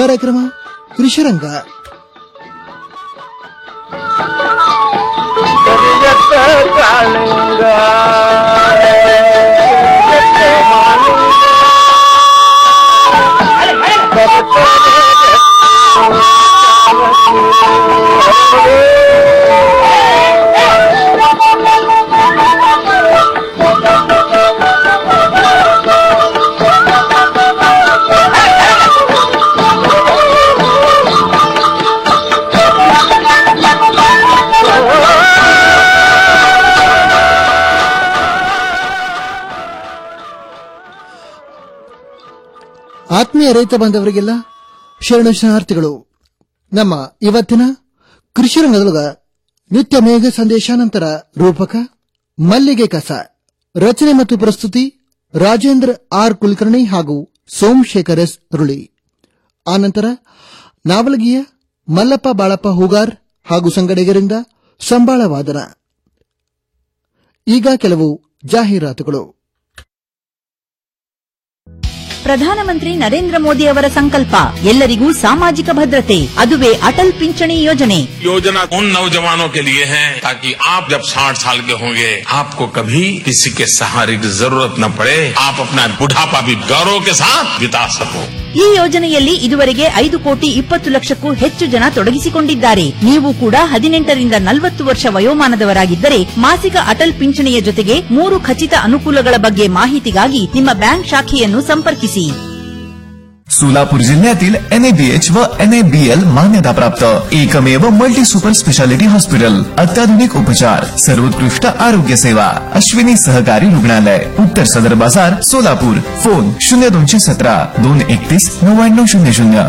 ಕಾರ್ಯಕ್ರಮ ಕೃಷಿರಂಗ ಆತ್ಮೀಯ ರೈತ ಬಾಂಧವರಿಗೆಲ್ಲ ಶರಣ ಶರಣಾರ್ಥಿಗಳು ನಮ್ಮ ಇವತ್ತಿನ ಕೃಷಿ ರಂಗದೊಳಗ ನಿತ್ಯ ಮೇಘ ಸಂದೇಶ ನಂತರ ರೂಪಕ ಮಲ್ಲಿಗೆ ಕಸ ರಚನೆ ಮತ್ತು ಪ್ರಸ್ತುತಿ ರಾಜೇಂದ್ರ ಆರ್ ಕುಲಕರ್ಣಿ ಹಾಗೂ ಸೋಮಶೇಖರ್ ಎಸ್ ರುಳಿ ಆನಂತರ ನಾವಲಗಿಯ ಮಲ್ಲಪ್ಪ ಬಾಳಪ್ಪ ಹೂಗಾರ್ ಹಾಗೂ ಸಂಗಡಿಗರಿಂದ ಸಂಬಾಳ ವಾದನ ಈಗ ಕೆಲವು ಜಾಹೀರಾತುಗಳು ಪ್ರಧಾನಮಂತ್ರಿ ನರೇಂದ್ರ ಮೋದಿ ಅವರ ಸಂಕಲ್ಪ ಎಲ್ಲರಿಗೂ ಸಾಮಾಜಿಕ ಭದ್ರತೆ ಅದುವೇ ಅಟಲ್ ಪಿಂಚಣಿ ಯೋಜನೆ योजना उन नौजवानों के लिए है ताकि आप जब 60 साल के होंगे आपको कभी किसी के सहारे की जरूरत न पड़े आप अपना बुढ़ापा भी गौरव के साथ बिता सको ಈ ಯೋಜನೆಯಲ್ಲಿ ಇದುವರೆಗೆ ಐದು ಕೋಟಿ ಇಪ್ಪತ್ತು ಲಕ್ಷಕ್ಕೂ ಹೆಚ್ಚು ಜನ ತೊಡಗಿಸಿಕೊಂಡಿದ್ದಾರೆ ನೀವು ಕೂಡ ಹದಿನೆಂಟರಿಂದ ನಲವತ್ತು ವರ್ಷ ವಯೋಮಾನದವರಾಗಿದ್ದರೆ ಮಾಸಿಕ ಅಟಲ್ ಪಿಂಚಣಿಯ ಜೊತೆಗೆ ಮೂರು ಖಚಿತ ಅನುಕೂಲಗಳ ಬಗ್ಗೆ ಮಾಹಿತಿಗಾಗಿ ನಿಮ್ಮ ಬ್ಯಾಂಕ್ ಶಾಖೆಯನ್ನು ಸಂಪರ್ಕಿಸಿ सोलापूर जिल्ह्यातील एनएबीएच व एनएबीएल मान्यताप्राप्त एकमेव मल्टी सुपर स्पेशालिटी हॉस्पिटल अत्याधुनिक उपचार सर्वोत्कृष्ट आरोग्य सेवा अश्विनी सहकारी रुग्णालय उत्तर सदर बाजार सोलापूर फोन शून्य दोनशे सतरा दोन एकतीस नव्याण्णव शून्य शून्य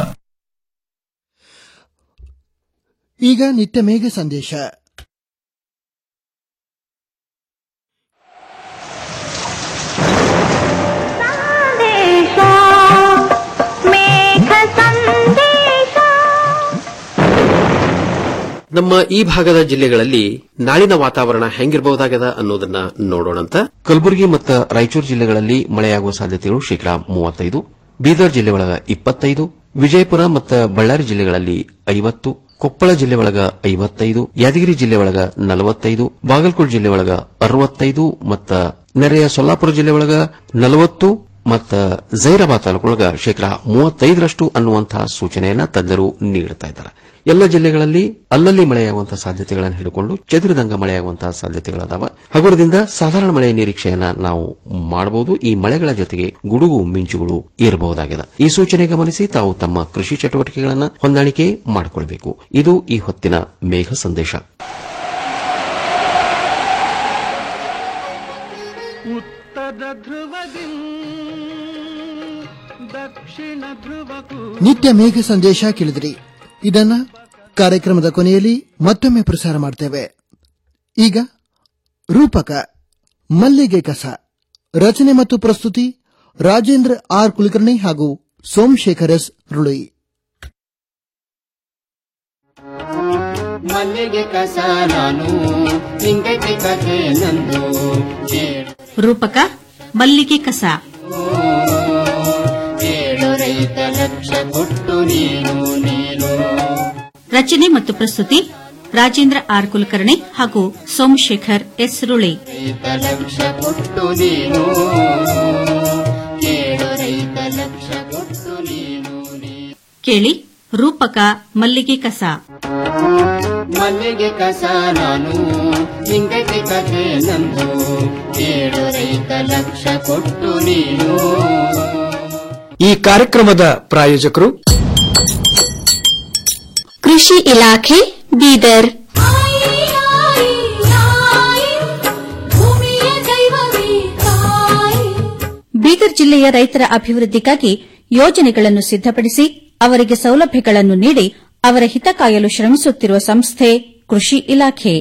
ಈಗ ನಿತ್ಯ ಮೇಘ ಸಂದೇಶ ನಮ್ಮ ಈ ಭಾಗದ ಜಿಲ್ಲೆಗಳಲ್ಲಿ ನಾಳಿನ ವಾತಾವರಣ ಹೆಂಗಿರಬಹುದಾಗದ ಅನ್ನೋದನ್ನ ನೋಡೋಣಂತ ಕಲಬುರಗಿ ಮತ್ತು ರಾಯಚೂರು ಜಿಲ್ಲೆಗಳಲ್ಲಿ ಮಳೆಯಾಗುವ ಸಾಧ್ಯತೆಗಳು ಶೇಕಡಾ ಮೂವತ್ತೈದು ಬೀದರ್ ಜಿಲ್ಲೆ ಒಳಗ ಇಪ್ಪತ್ತೈದು ವಿಜಯಪುರ ಮತ್ತು ಬಳ್ಳಾರಿ ಜಿಲ್ಲೆಗಳಲ್ಲಿ ಐವತ್ತು ಕೊಪ್ಪಳ ಜಿಲ್ಲೆ ಒಳಗ ಐವತ್ತೈದು ಯಾದಗಿರಿ ಜಿಲ್ಲೆ ಒಳಗ ನಲವತ್ತೈದು ಬಾಗಲಕೋಟೆ ಜಿಲ್ಲೆ ಒಳಗ ಅರವತ್ತೈದು ಮತ್ತ ನೆರೆಯ ಸೊಲ್ಲಾಪುರ ಜಿಲ್ಲೆ ಒಳಗ ನಲವತ್ತು ಮತ್ತ ಜೈರಾಬಾದ್ ತಾಲೂಕೊಳಗ ಶೇಕಡಾ ಮೂವತ್ತೈದರಷ್ಟು ಅನ್ನುವಂತಹ ಸೂಚನೆಯನ್ನ ತಜ್ಞರು ನೀಡುತ್ತಾ ಇದ್ದಾರೆ ಎಲ್ಲ ಜಿಲ್ಲೆಗಳಲ್ಲಿ ಅಲ್ಲಲ್ಲಿ ಮಳೆಯಾಗುವಂತಹ ಸಾಧ್ಯತೆಗಳನ್ನು ಹಿಡಿಕೊಂಡು ಚದುರಿದಂಗ ಮಳೆಯಾಗುವಂತಹ ಸಾಧ್ಯತೆಗಳದಾವ ಹಗುರದಿಂದ ಸಾಧಾರಣ ಮಳೆಯ ನಿರೀಕ್ಷೆಯನ್ನ ನಾವು ಮಾಡಬಹುದು ಈ ಮಳೆಗಳ ಜೊತೆಗೆ ಗುಡುಗು ಮಿಂಚುಗಳು ಇರಬಹುದಾಗಿದೆ ಈ ಸೂಚನೆ ಗಮನಿಸಿ ತಾವು ತಮ್ಮ ಕೃಷಿ ಚಟುವಟಿಕೆಗಳನ್ನು ಹೊಂದಾಣಿಕೆ ಮಾಡಿಕೊಳ್ಬೇಕು ಇದು ಈ ಹೊತ್ತಿನ ಮೇಘ ಸಂದೇಶ ಉತ್ತರ ಧ್ರುವದಿ ದಕ್ಷಿಣ ಧ್ರುವಕ್ಕೂ ನಿತ್ಯ ಮೇಘ ಸಂದೇಶ ಕೇಳಿದ್ರಿ ಇದನ್ನ ಕಾರ್ಯಕ್ರಮದ ಕೊನೆಯಲ್ಲಿ ಮತ್ತೊಮ್ಮೆ ಪ್ರಸಾರ ಮಾಡ್ತೇವೆ ಈಗ ರೂಪಕ ಮಲ್ಲಿಗೆ ಕಸ ರಚನೆ ಮತ್ತು ಪ್ರಸ್ತುತಿ ರಾಜೇಂದ್ರ ಆರ್ ಕುಲಕರ್ಣಿ ಹಾಗೂ ಸೋಮಶೇಖರ್ ಎಸ್ ರುಳಿ ಮಲ್ಲಿಗೆ ಕಸ ನಾನು ನಿಂಗಕ್ಕೆ ಕಥೆ ನಂದು ಕೇಳು ರೂಪಕ ಮಲ್ಲಿಗೆ ಕಸ ಕೇಳು ರೈತ ಲಕ್ಷ ಕೊಟ್ಟು ನೀನು ನೀನು ರಚನೆ ಮತ್ತು ಪ್ರಸ್ತುತಿ ರಾಜೇಂದ್ರ ಆರ್ ಕುಲಕರ್ಣಿ ಹಾಗೂ ಸೋಮಶೇಖರ್ ಎಸ್ ರುಳಿ ರೈತ ಲಕ್ಷ ಕೊಟ್ಟು ನೀನು ಕೇಳು ರೈತ ಲಕ್ಷ ಕೊಟ್ಟು ನೀನು ನೀನು ಕೇಳಿ ರೂಪಕ ಮಲ್ಲಿಗೆ ಕಸ ಮಲ್ಲಿಗೆ ಕಸ ನಾನು ನಿಂಗಕ್ಕೆ ಕಥೆ ನಂದು ಕೇಳು ರೈತ ಲಕ್ಷ ಕೊಟ್ಟು ನೀನು ಈ ಕಾರ್ಯಕ್ರಮದ ಪ್ರಾಯೋಜಕರು ಕೃಷಿ ಇಲಾಖೆ ಬೀದರ್ ಬೀದರ್ ಜಿಲ್ಲೆಯ ರೈತರ ಅಭಿವೃದ್ಧಿಗಾಗಿ ಯೋಜನೆಗಳನ್ನು ಸಿದ್ದಪಡಿಸಿ ಅವರಿಗೆ ಸೌಲಭ್ಯಗಳನ್ನು ನೀಡಿ ಅವರ ಹಿತ ಕಾಯಲು ಶ್ರಮಿಸುತ್ತಿರುವ ಸಂಸ್ಥೆ ಕೃಷಿ ಇಲಾಖೆ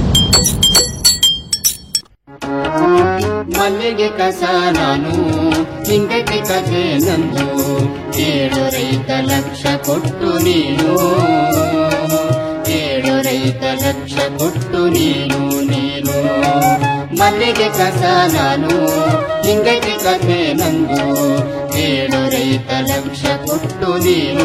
ಮಲ್ಲಿಗೆ ಕಸ ನಾನು ನಿಂಗಕ್ಕೆ ಕಥೆ ನಂದು ಕೇಳು ರೈತ ಲಕ್ಷ ಕೊಟ್ಟು ನೀನು ಕೇಳು ರೈತ ಲಕ್ಷ ಕೊಟ್ಟು ನೀನು ನೀನು ಮಲ್ಲಿಗೆ ಕಸ ನಾನು ಹಿಂಗತಿ ಕಥೆ ನಂದು ಕೇಳು ರೈತ ಲಕ್ಷ ಕೊಟ್ಟು ನೀನು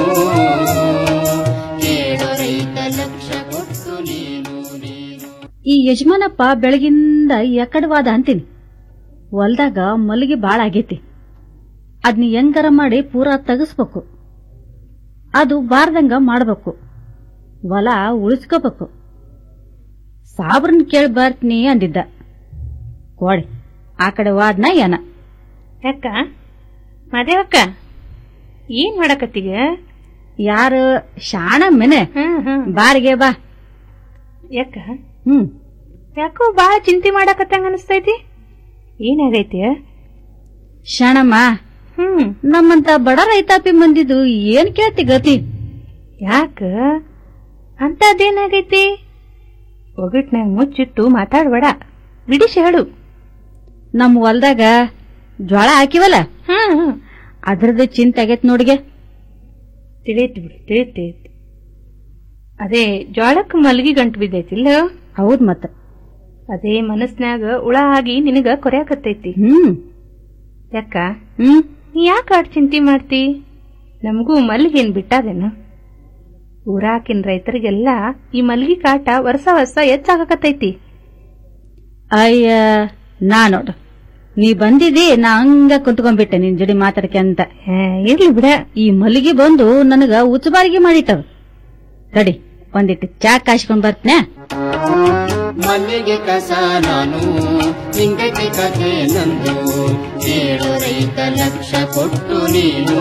ಕೇಳು ರೈತ ಲಕ್ಷ ಕೊಟ್ಟು ನೀನು ನೀನು ಈ ಯಜಮಾನಪ್ಪ ಬೆಳಗಿಂದ ಎಕಡವಾದ ಅಂತೀನಿ ಹೊಲ್ದಾಗ ಮಲ್ಲಿಗೆ ಬಾಳ ಆಗೈತಿ ಅದ್ನ ಹೆಂಗಾರ ಮಾಡಿ ಪೂರಾ ತೆಗಿಸ್ಬೇಕು ಅದು ಬಾರ್ದಂಗ ಮಾಡ್ಬೇಕು ಹೊಲ ಉಳಿಸ್ಕೋಬೇಕು ಸಾಬ್ರನ್ ಕೇಳಿ ಬರ್ತೀನಿ ಅಂದಿದ್ದ ಕೋಡಿ ಆ ಕಡೆ ವಾದ್ನ ಏನ ಯಾಕ ಮಾದೇವಕ್ಕ ಏನ್ ಮಾಡಕತ್ತೀಗ ಯಾರು ಶಾಣ ಮೆನೆ ಬಾರಿಗೆ ಬಾ ಯಾಕ ಹ್ಮ್ ಯಾಕೋ ಬಾಳ ಚಿಂತೆ ಮಾಡಕತ್ತಂಗ ಅನಿಸ್ತೈತಿ ಏನಾಗೈತಿ ಶಾಣಮ್ಮ ಹ್ಮ್ ನಮ್ಮಂತ ಬಡ ರೈತಾಪಿ ಮಂದಿದು ಏನ್ ಕೇಳ್ತಿ ಗತಿ ಯಾಕ ಅಂತದೇನಾಗೈತಿ ಒಗಟ್ನಾಗ ಮುಚ್ಚಿಟ್ಟು ಮಾತಾಡ್ಬೇಡ ಬಿಡಿಸಿ ಹೇಳು ನಮ್ ಹೊಲ್ದಾಗ ಜ್ವಾಳ ಹಾಕಿವಲ್ಲ ಹ್ಮ್ ಅದ್ರದ್ದು ಚಿಂತೆ ಆಗೈತ್ ನೋಡಿಗೆ ತಿಳಿಯೈತಿ ಬಿಡು ತಿಳಿಯೈತಿ ಅದೇ ಜ್ವಾಳಕ್ ಮಲ್ಗಿ ಗಂಟು ಬಿದ್ದೈತಿಲ್ಲ ಹೌದ್ ಮತ್ತ ಅದೇ ಮನಸ್ನ್ಯಾಗ ಉಳ ಆಗಿ ನಿನಗ ಕೊರ್ಯಾಕತ್ತೈತಿ ಹ್ಮ್ ಯಾಕ ಹ್ಮ್ ನೀ ಯಾಕ ಆಡ್ ಚಿಂತೆ ಮಾಡ್ತಿ ನಮಗೂ ಮಲ್ಗೇನ್ ಬಿಟ್ಟಾದೇನ ಊರಾಕಿನ ರೈತರಿಗೆಲ್ಲ ಈ ಮಲ್ಗಿ ಕಾಟ ವರ್ಷ ವರ್ಷ ಹೆಚ್ಚಾಗಕತ್ತೈತಿ ಅಯ್ಯ ನಾ ನೋಡು ನೀ ಬಂದಿದಿ ನಾ ಹಂಗ ಕುಂತ್ಕೊಂಡ್ಬಿಟ್ಟೆ ನಿನ್ ಜೋಡಿ ಮಾತಾಡ್ಕೆ ಅಂತ ಇರ್ಲಿ ಬಿಡ ಈ ಮಲ್ಲಿಗೆ ಬಂದು ನನಗ ಉಚ್ಚಬಾರಿಗೆ ಮಾಡಿಟ್ಟವ ತಡಿ ಒಂದಿಟ್ಟು ಚಾ ಕಾಯ್ಸ್ಕೊಂಡ್ ಬರ್ತನೆ ಮಲ್ಲಿಗೆ ಕಸ ನಾನು ಹಿಂಗತಿ ಕಥೆ ನಂದು ಕೇಳು ರೈತ ಲಕ್ಷ ಕೊಟ್ಟು ನೀನು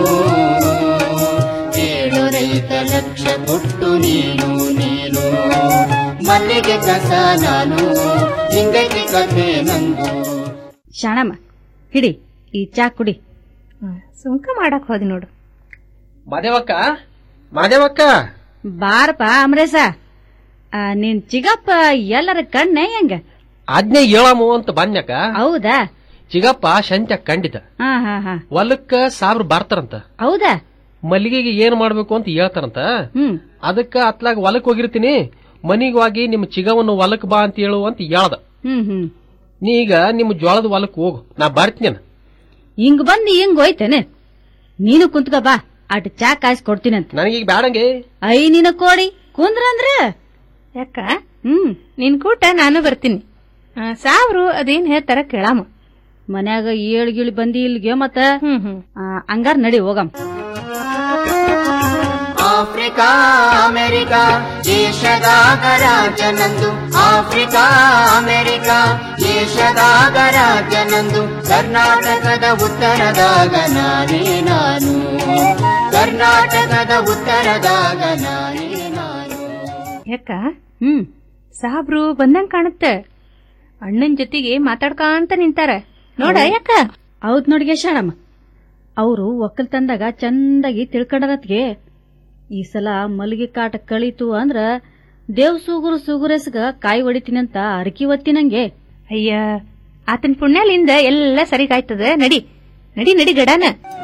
ಕೇಳು ರೈತ ಲಕ್ಷ ಕೊಟ್ಟು ನೀನು ನೀನು ಮಲ್ಲಿಗೆ ಕಸ ನಾನು ಹಿಂಗತಿ ಕಥೆ ನಂದು ಶಾಣಮ್ಮ ಹಿಡಿ ಈ ಚಾ ಕುಡಿ ಸುಂಕ ಮಾಡಕ್ ಹೋದಿ ನೋಡು ಮಾದೇವಕ್ಕ ಮಾದೇವಕ್ಕ ಬಾರಪ್ಪ ಅಮರೇಶ ಆ, ನಿನ್ ಚಿಗಪ್ಪ ಎಲ್ಲರ ಕಣ್ಣೆ ಹೆಂಗ ಆಜ್ಞೆ ಹೇಳಮು ಅಂತ ಬಂದ್ಯಾಕ ಹೌದಾ ಚಿಗಪ್ಪ ಶಂತ್ಯ ಕಂಡಿದ್ದ ಹಾ ಹಾ ಹಾ ಹೊಲಕ್ಕ ಸಾಬ್ರ ಬರ್ತಾರಂತ ಹೌದಾ ಮಲ್ಲಿಗೆಗೆ ಏನ್ ಮಾಡ್ಬೇಕು ಅಂತ ಹೇಳ್ತಾರಂತ ಹ್ಮ್ ಅದಕ್ಕ ಅತ್ಲಾಗ ಹೊಲಕ್ ಹೋಗಿರ್ತೀನಿ ಮನಿಗ್ ಹೋಗಿ ನಿಮ್ ಚಿಗವನ್ನು ಹೊಲಕ್ ಬಾ ಅಂತ ಹೇಳು ಅಂತ ಹೇಳ್ದ ಹ್ಮ್ ಹ್ಮ್ ನೀ ಈಗ ನಿಮ್ ಜ್ವಾಳದ ಹೊಲಕ್ ಹೋಗು ನಾ ಬರ್ತೀನಿ ಹಿಂಗ್ ಬಂದ್ ಹಿಂಗ್ ಹೋಯ್ತೇನೆ ನೀನು ಕುಂತ್ಕ ಬಾ ಅಟ್ ಚಾ ಕಾಯ್ಸ್ ಕೊಡ್ತೀನಂತ ನನಗೀಗ ಬ್ಯಾಡಂಗೆ ಐ ನಿನ ಕೋಡಿ ಕುಂದ್ರಂದ್ರ ಯಾಕ ಹ್ಮ್ ನಿನ್ ಕೂಟ ನಾನು ಬರ್ತೀನಿ ಆ, ಸಾವ್ರು ಅದೇನ್ ಹೇಳ್ತಾರ ಕೇಳಾಮ ಮನ್ಯಾಗ ಏಳ್ ಗಿಳಿ ಬಂದಿ ಇಲ್ಗೆ ಮತ್ತ ಹ್ಮ್ ಹ್ಮ್ ಆ, ಹಂಗಾರ್ ನಡಿ ಹೋಗಮ್ ಆಫ್ರಿಕಾ ಅಮೆರಿಕ ದೇಶದಾಗ ರಾಜನಂದು ಆಫ್ರಿಕಾ ಅಮೆರಿಕ ದೇಶದಾಗ ರಾಜನಂದು ಕರ್ನಾಟಕದ ಉತ್ತರದಾಗ ನಾನೇ ನಾನು ಕರ್ನಾಟಕದ ಉತ್ತರದಾಗ ನಾನೇ ನಾನು ಯಾಕ ಹ್ಮ್ ಸಾಬ್ರು ಬಂದಂಗ್ ಕಾಣುತ್ತೆ ಅಣ್ಣನ್ ಜೊತೆಗೆ ಮಾತಾಡ್ಕಾಂತ ನಿಂತಾರ ನೋಡ ಯಾಕ ಹೌದ್ ನೋಡಿಗೆ ಶಾಣಮ್ಮ ಅವರು ಒಕ್ಕಲ್ತನದಾಗ ಚಂದಾಗಿ ತಿಳ್ಕೊಂಡರತ್ಗೆ ಈ ಸಲ ಮಲ್ಲಿಗೆ ಕಾಟ ಕಳೀತು ಅಂದ್ರ ದೇವ್ ಸೂಗುರು ಸೂಗುರೆಸ್ಗ ಕಾಯಿ ಹೊಡಿತೀನಂತ ಅರಕಿ ಒತ್ತಿನಂಗೆ ಅಯ್ಯ ಆತನ ಪುಣ್ಯಲಿಂದ ಎಲ್ಲ ಸರಿಗಾಯ್ತದ ನಡಿ ನಡಿ ನಡಿ ಗಡಾನ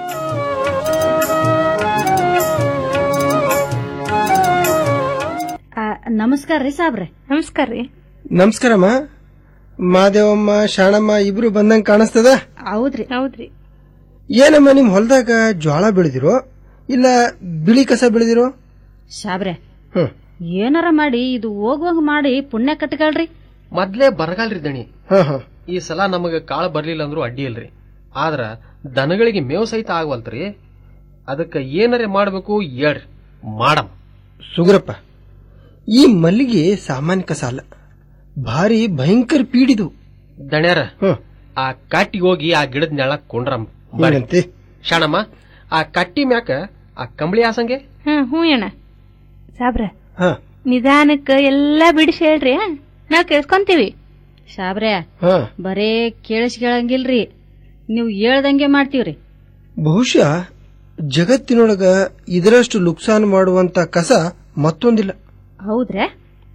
ಆ, ನಮಸ್ಕಾರ ರೀ ಸಾಬ್ರೆ ನಮಸ್ಕಾರ ರೀ ನಮಸ್ಕಾರಮ್ಮ ಮಾದೇವಮ್ಮ ಶಾಣಮ್ಮ ಇಬ್ರು ಬಂದಂಗ ಕಾಣಿಸ್ತದ ಹೌದ್ರಿ ಹೌದ್ರಿ ಏನಮ್ಮ ನಿಮ್ ಹೊಲದಾಗ ಜ್ವಾಳ ಬೆಳೆದಿರೋ ಇಲ್ಲ ಬಿಳಿ ಕಸ ಬೆಳೆದಿರೋ ಸಾಬ್ರೆ ಹ್ಮ್ ಏನಾರ ಮಾಡಿ ಇದು ಹೋಗುವಂಗ ಮಾಡಿ ಪುಣ್ಯ ಕಟ್ಕೊಳ್ರಿ ಮೊದ್ಲೇ ಬರಗಾಲ್ರಿ ದಣಿ ಹಾ ಹಾ ಈ ಸಲ ನಮಗ ಕಾಳ ಬರ್ಲಿಲ್ಲ ಅಂದ್ರೂ ಅಡ್ಡಿ ಇಲ್ರಿ ಆದ್ರ ದನಗಳಿಗೆ ಮೇವ್ ಸಹಿತ ಆಗವಲ್ತ್ರಿ ಅದಕ್ಕ ಏನರೆ ಮಾಡ್ಬೇಕು ಹೇಳ್ರಿ ಮಾಡಮ್ ಸುಗ್ರಪ್ಪ ಈ ಮಲ್ಲಿಗೆ ಸಾಮಾನ್ಯ ಕಸ ಅಲ್ಲ ಭಾರಿ ಭಯಂಕರ ಪೀಡಿದು ದಣ್ಯಾರ ಹ್ಮ್ ಆ ಕಟ್ಟಿಗೆ ಹೋಗಿ ಆ ಗಿಡದ ನೆಳಕ್ ಕೊಂಡ್ರಮ್ ಬರ್ರಿ ಏನಂತೆ ಶಾಣಮ್ಮ ಆ ಕಟ್ಟಿ ಮ್ಯಾಕ ಆ ಕಂಬಳಿ ಆಸಂಗೆ ಹ್ಮ್ ಹ್ಞೂ ಅಣ್ಣ ಸಾಬ್ರ ಹಾ ನಿಧಾನಕ್ಕ ಎಲ್ಲಾ ಬಿಡಿಸಿ ಹೇಳ್ರಿ ಆ? ನಾವ್ ಕೇಳ್ಸ್ಕೊಂತೀವಿ ಸಾಬ್ರೆ ಹಾ ಬರೇ ಕೇಳಿಸ್ಕೇಳಂಗಿಲ್ರಿ ನೀವು ಹೇಳ್ದಂಗೆ ಮಾಡ್ತೀವ್ರಿ ಬಹುಶಃ ಜಗತ್ತಿನೊಳಗ ಇದರಷ್ಟು ಲುಕ್ಸಾನ್ ಮಾಡುವಂತ ಕಸ ಮತ್ತೊಂದಿಲ್ಲ ಹೌದ್ರಾ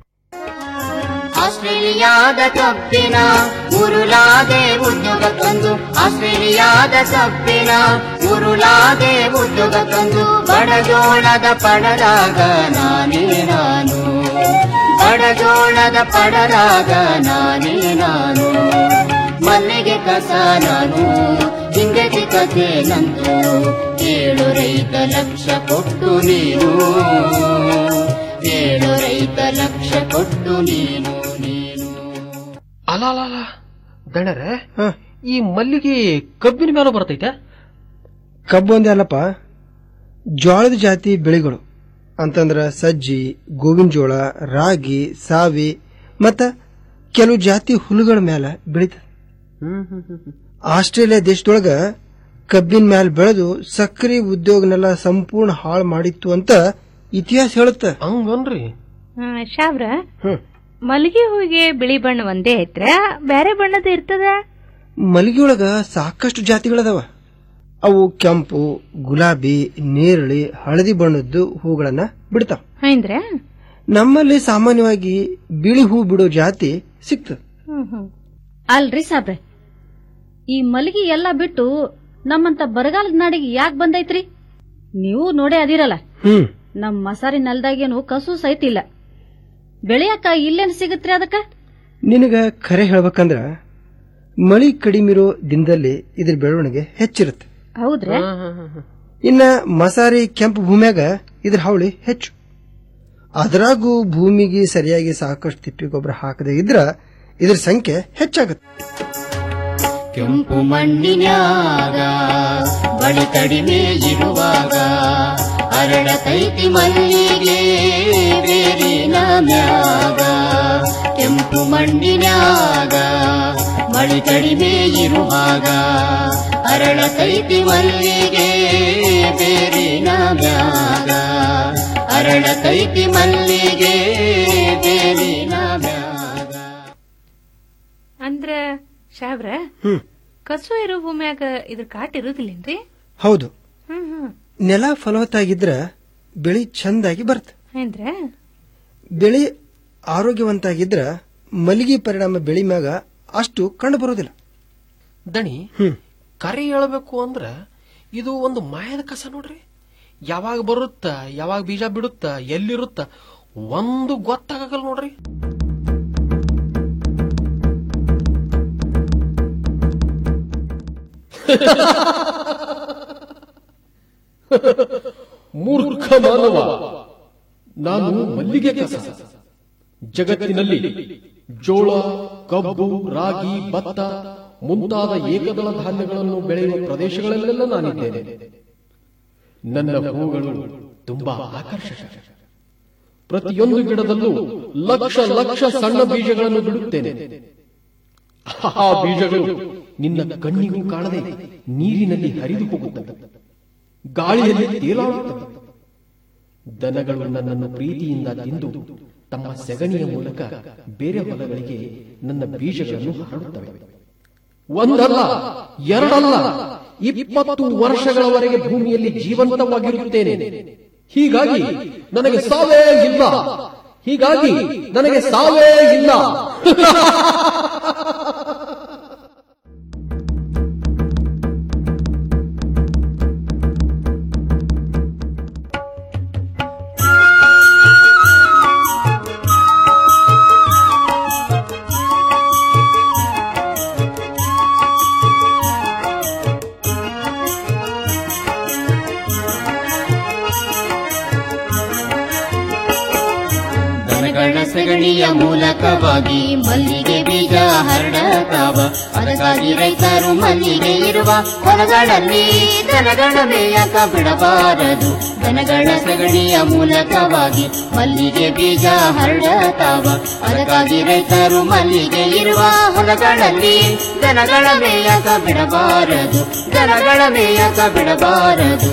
ಆಸ್ಟ್ರೇಲಿಯಾದ ಕಬ್ಬಿನ ಉರುಳಾದೆ ಉದ್ಯೋಗ ತಂದು ಆಸ್ಟ್ರೇಲಿಯಾದ ಕಬ್ಬಿನ ಉರುಳಾದೆ ಉದ್ಯೋಗ ತಂದು ಬಡಜೋಳದ ಪಡದಾಗ ನಾನೇ ನಾನು ಪಡಜೋಳದ ಪಡರಾಗ ನಾನೇ ನಾನು ಮಲ್ಲಿಗೆ ಕಸ ನಾನು ಹಿಂಗತಿ ಕಥೆ ನಂದು ಏಳು ರೈತ ಲಕ್ಷ ಕೊಟ್ಟು ನೀನು ಏಳು ರೈತ ಲಕ್ಷ ಕೊಟ್ಟು ನೀನು ನೀನು ಅಲ್ಲ ಅಲ್ಲ ಅಲ್ಲ ದಣರೆ ಈ ಮಲ್ಲಿಗೆ ಕಬ್ಬಿನ ಮೇಲೆ ಬರ್ತೈತೆ ಕಬ್ಬು ಒಂದೇ ಅಲ್ಲಪ್ಪ ಜೋಳದ ಜಾತಿ ಬೆಳೆಗಳು ಅಂತಂದ್ರ ಸಜ್ಜಿ ಗೋವಿನ ಜೋಳ ರಾಗಿ ಸಾವಿ ಮತ್ತ ಕೆಲವು ಜಾತಿ ಹುಲ್ಲುಗಳ ಮೇಲೆ ಬೆಳೀತದೆ ಆಸ್ಟ್ರೇಲಿಯಾ ದೇಶದೊಳಗ ಕಬ್ಬಿನ ಮ್ಯಾಲ ಬೆಳೆದು ಸಕ್ಕರೆ ಉದ್ಯೋಗನೆಲ್ಲ ಸಂಪೂರ್ಣ ಹಾಳು ಮಾಡಿತ್ತು ಅಂತ ಇತಿಹಾಸ ಹೇಳುತ್ತ ಹಂಗನ್ರಿ ಹ್ಮ್, ಶಾವ್ರ ಮಲ್ಲಿಗೆ ಹೂವಿಗೆ ಬಿಳಿ ಬಣ್ಣ ಒಂದೇ ಐತ್ರ ಬೇರೆ ಬಣ್ಣದ ಇರ್ತದ ಮಲ್ಲಿಗೆಯೊಳಗ ಸಾಕಷ್ಟು ಜಾತಿಗಳದಾವ ಅವು ಕೆಂಪು ಗುಲಾಬಿ ನೇರಳಿ ಹಳದಿ ಬಣ್ಣದ್ದು ಹೂಗಳನ್ನ ಬಿಡ್ತಾವ ಅಂದ್ರೆ ನಮ್ಮಲ್ಲಿ ಸಾಮಾನ್ಯವಾಗಿ ಬಿಳಿ ಹೂ ಬಿಡೋ ಜಾತಿ ಸಿಗ್ತದೆ ಅಲ್ರಿ ಸಾಬ್ರೆ ಈ ಮಲಗಿ ಎಲ್ಲ ಬಿಟ್ಟು ನಮ್ಮಂತ ಬರಗಾಲದ ನಾಡಿಗೆ ಯಾಕೆ ಬಂದೈತ್ರಿ ನೀವು ನೋಡೇ ಅದಿರಲ್ಲ ಹ್ಮ್ ನಮ್ ಮಸಾರಿ ನೆಲ್ದಾಗೇನು ಕಸು ಸಹಿತ ಇಲ್ಲ ಬೆಳೆಯಕ್ಕ ಇಲ್ಲೇನ್ ಸಿಗತ್ರಿ ಅದಕ್ಕ ನಿನಗ ಖರೆ ಹೇಳ್ಬೇಕಂದ್ರ ಮಳಿ ಕಡಿಮೆ ಇರೋ ದಿನದಲ್ಲಿ ಇದ್ರ ಬೆಳವಣಿಗೆ ಹೆಚ್ಚಿರುತ್ತೆ ಹೌದ್ರಿ ಇನ್ನ ಮಸಾರಿ ಕೆಂಪು ಭೂಮ್ಯಾಗ ಇದ್ರ ಹಾವಳಿ ಹೆಚ್ಚು ಅದರಾಗೂ ಭೂಮಿಗೆ ಸರಿಯಾಗಿ ಸಾಕಷ್ಟು ತಿಪ್ಪಿ ಗೊಬ್ಬರ ಹಾಕದೇ ಇದ್ರ ಇದ್ರ ಸಂಖ್ಯೆ ಹೆಚ್ಚಾಗುತ್ತೆ ಕೆಂಪು ಮಣ್ಣಿನ್ಯಾಗ ಬಳಿ ಕಡಿಮೆ ಇರುವಾಗ ಅರಳತೈತಿ ಮಲ್ಲಿಗೆ ಬೇರಿನ ಮ್ಯಾಗ ಕೆಂಪು ಮಣ್ಣಿನ್ಯಾಗ ಬಳಿ ಕಡಿಮೆ ಇರುವಾಗ ಅರಳತೈತಿ ಮಲ್ಲಿಗೆ ಬೇರಿನ ಮ್ಯಾಗ ಅರಳತೈತಿ ಮಲ್ಲಿಗೆ ಬೇರಿನ ಮ್ಯಾಗ ಅಂದ್ರ ಶಾವ್ರ ಹ್ಮ್ ಕಸು ಇರೋ ಭೂಮ್ಯಾಗ ಇದ್ರ ಕಾಟ್ ಇರುದಿಲ್ಲೇನ್ರಿ ಹೌದು ಹ್ಮ್ ಹ್ಮ್ ನೆಲ ಫಲವತ್ತಾಗಿದ್ರ ಬೆಳಿ ಚಂದಾಗಿ ಬರುತ್ತೆ ಅಂದ್ರ ಬೆಳೆ ಆರೋಗ್ಯವಂತಾಗಿದ್ರ ಮಲ್ಲಿಗೆ ಪರಿಣಾಮ ಬೆಳಿ ಮ್ಯಾಗ ಅಷ್ಟು ಕಂಡು ಬರೋದಿಲ್ಲ ದಣಿ ಕರೆ ಹೇಳ್ಬೇಕು ಅಂದ್ರ ಇದು ಒಂದು ಮಾಯದ ಕಸ ನೋಡ್ರಿ ಯಾವಾಗ ಬರುತ್ತ ಯಾವಾಗ ಬೀಜ ಬಿಡುತ್ತ ಎಲ್ಲಿರುತ್ತ ಒಂದು ಗೊತ್ತಾಗಲ್ಲ ನೋಡ್ರಿ ಮೂರ್ಖ ಮಾನವ ನಾನು ಮಲ್ಲಿಗೆ ಕಸ ಜಗತ್ತಿನಲ್ಲಿ ಜೋಳ ಕಬ್ಬು ರಾಗಿ ಭತ್ತ ಮುಂತಾದ ಏಕದಳ ಧಾನ್ಯಗಳನ್ನು ಬೆಳೆಯುವ ಪ್ರದೇಶಗಳಲ್ಲೆಲ್ಲ ನಾನಿದ್ದೇನೆ ನನ್ನ ಹೂಗಳು ತುಂಬಾ ಆಕರ್ಷಕ ಪ್ರತಿಯೊಂದು ಗಿಡದಲ್ಲೂ ಲಕ್ಷ ಲಕ್ಷ ಸಣ್ಣ ಬೀಜಗಳನ್ನು ಬಿಡುತ್ತೇನೆ ಆ ಬೀಜಗಳು ನಿನ್ನ ಕಣ್ಣಿಗೂ ಕಾಣದೆ ನೀರಿನಲ್ಲಿ ಹರಿದು ಹೋಗುತ್ತವೆ ಗಾಳಿಯಲ್ಲಿ ತೇಲಾಡುತ್ತವೆ ದನಗಳು ನನ್ನನ್ನು ಪ್ರೀತಿಯಿಂದ ತಿಂದು ತಮ್ಮ ಸೆಗಣಿಯ ಮೂಲಕ ಬೇರೆ ಹೊಲಗಳಿಗೆ ನನ್ನ ಬೀಜಗಳನ್ನು ಹರಡುತ್ತವೆ ಒಂದಲ್ಲ ಎರಡಲ್ಲ ಇಪ್ಪತ್ತು ವರ್ಷಗಳವರೆಗೆ ಭೂಮಿಯಲ್ಲಿ ಜೀವಂತವಾಗಿರುತ್ತೇನೆ ಹೀಗಾಗಿ ನನಗೆ ಸಾವೇ ಇಲ್ಲ ಹೀಗಾಗಿ ನನಗೆ ಸಾವೇ ಇಲ್ಲ ದನಗಳ ಸಗಣಿಯ ಮೂಲಕವಾಗಿ ಮಲ್ಲಿಗೆ ಬೀಜ ಹರಡತಾವ ಅದಕ್ಕಾಗಿ ರೈತರು ಮಲ್ಲಿಗೆ ಇರುವ ಹೊಲಗಳಲ್ಲಿ ದನಗಳ ಮೇಯಕ ಬಿಡಬಾರದು ದನಗಳ ಸಗಣಿಯ ಮೂಲಕವಾಗಿ ಮಲ್ಲಿಗೆ ಬೀಜ ಹರಡತಾವ ಅದಕ್ಕಾಗಿ ರೈತರು ಮಲ್ಲಿಗೆ ಇರುವ ಹೊಲಗಳಲ್ಲಿ ದನಗಳ ಮೇಯಕ ಬಿಡಬಾರದು ದನಗಳ ಮೇಯಕ ಬಿಡಬಾರದು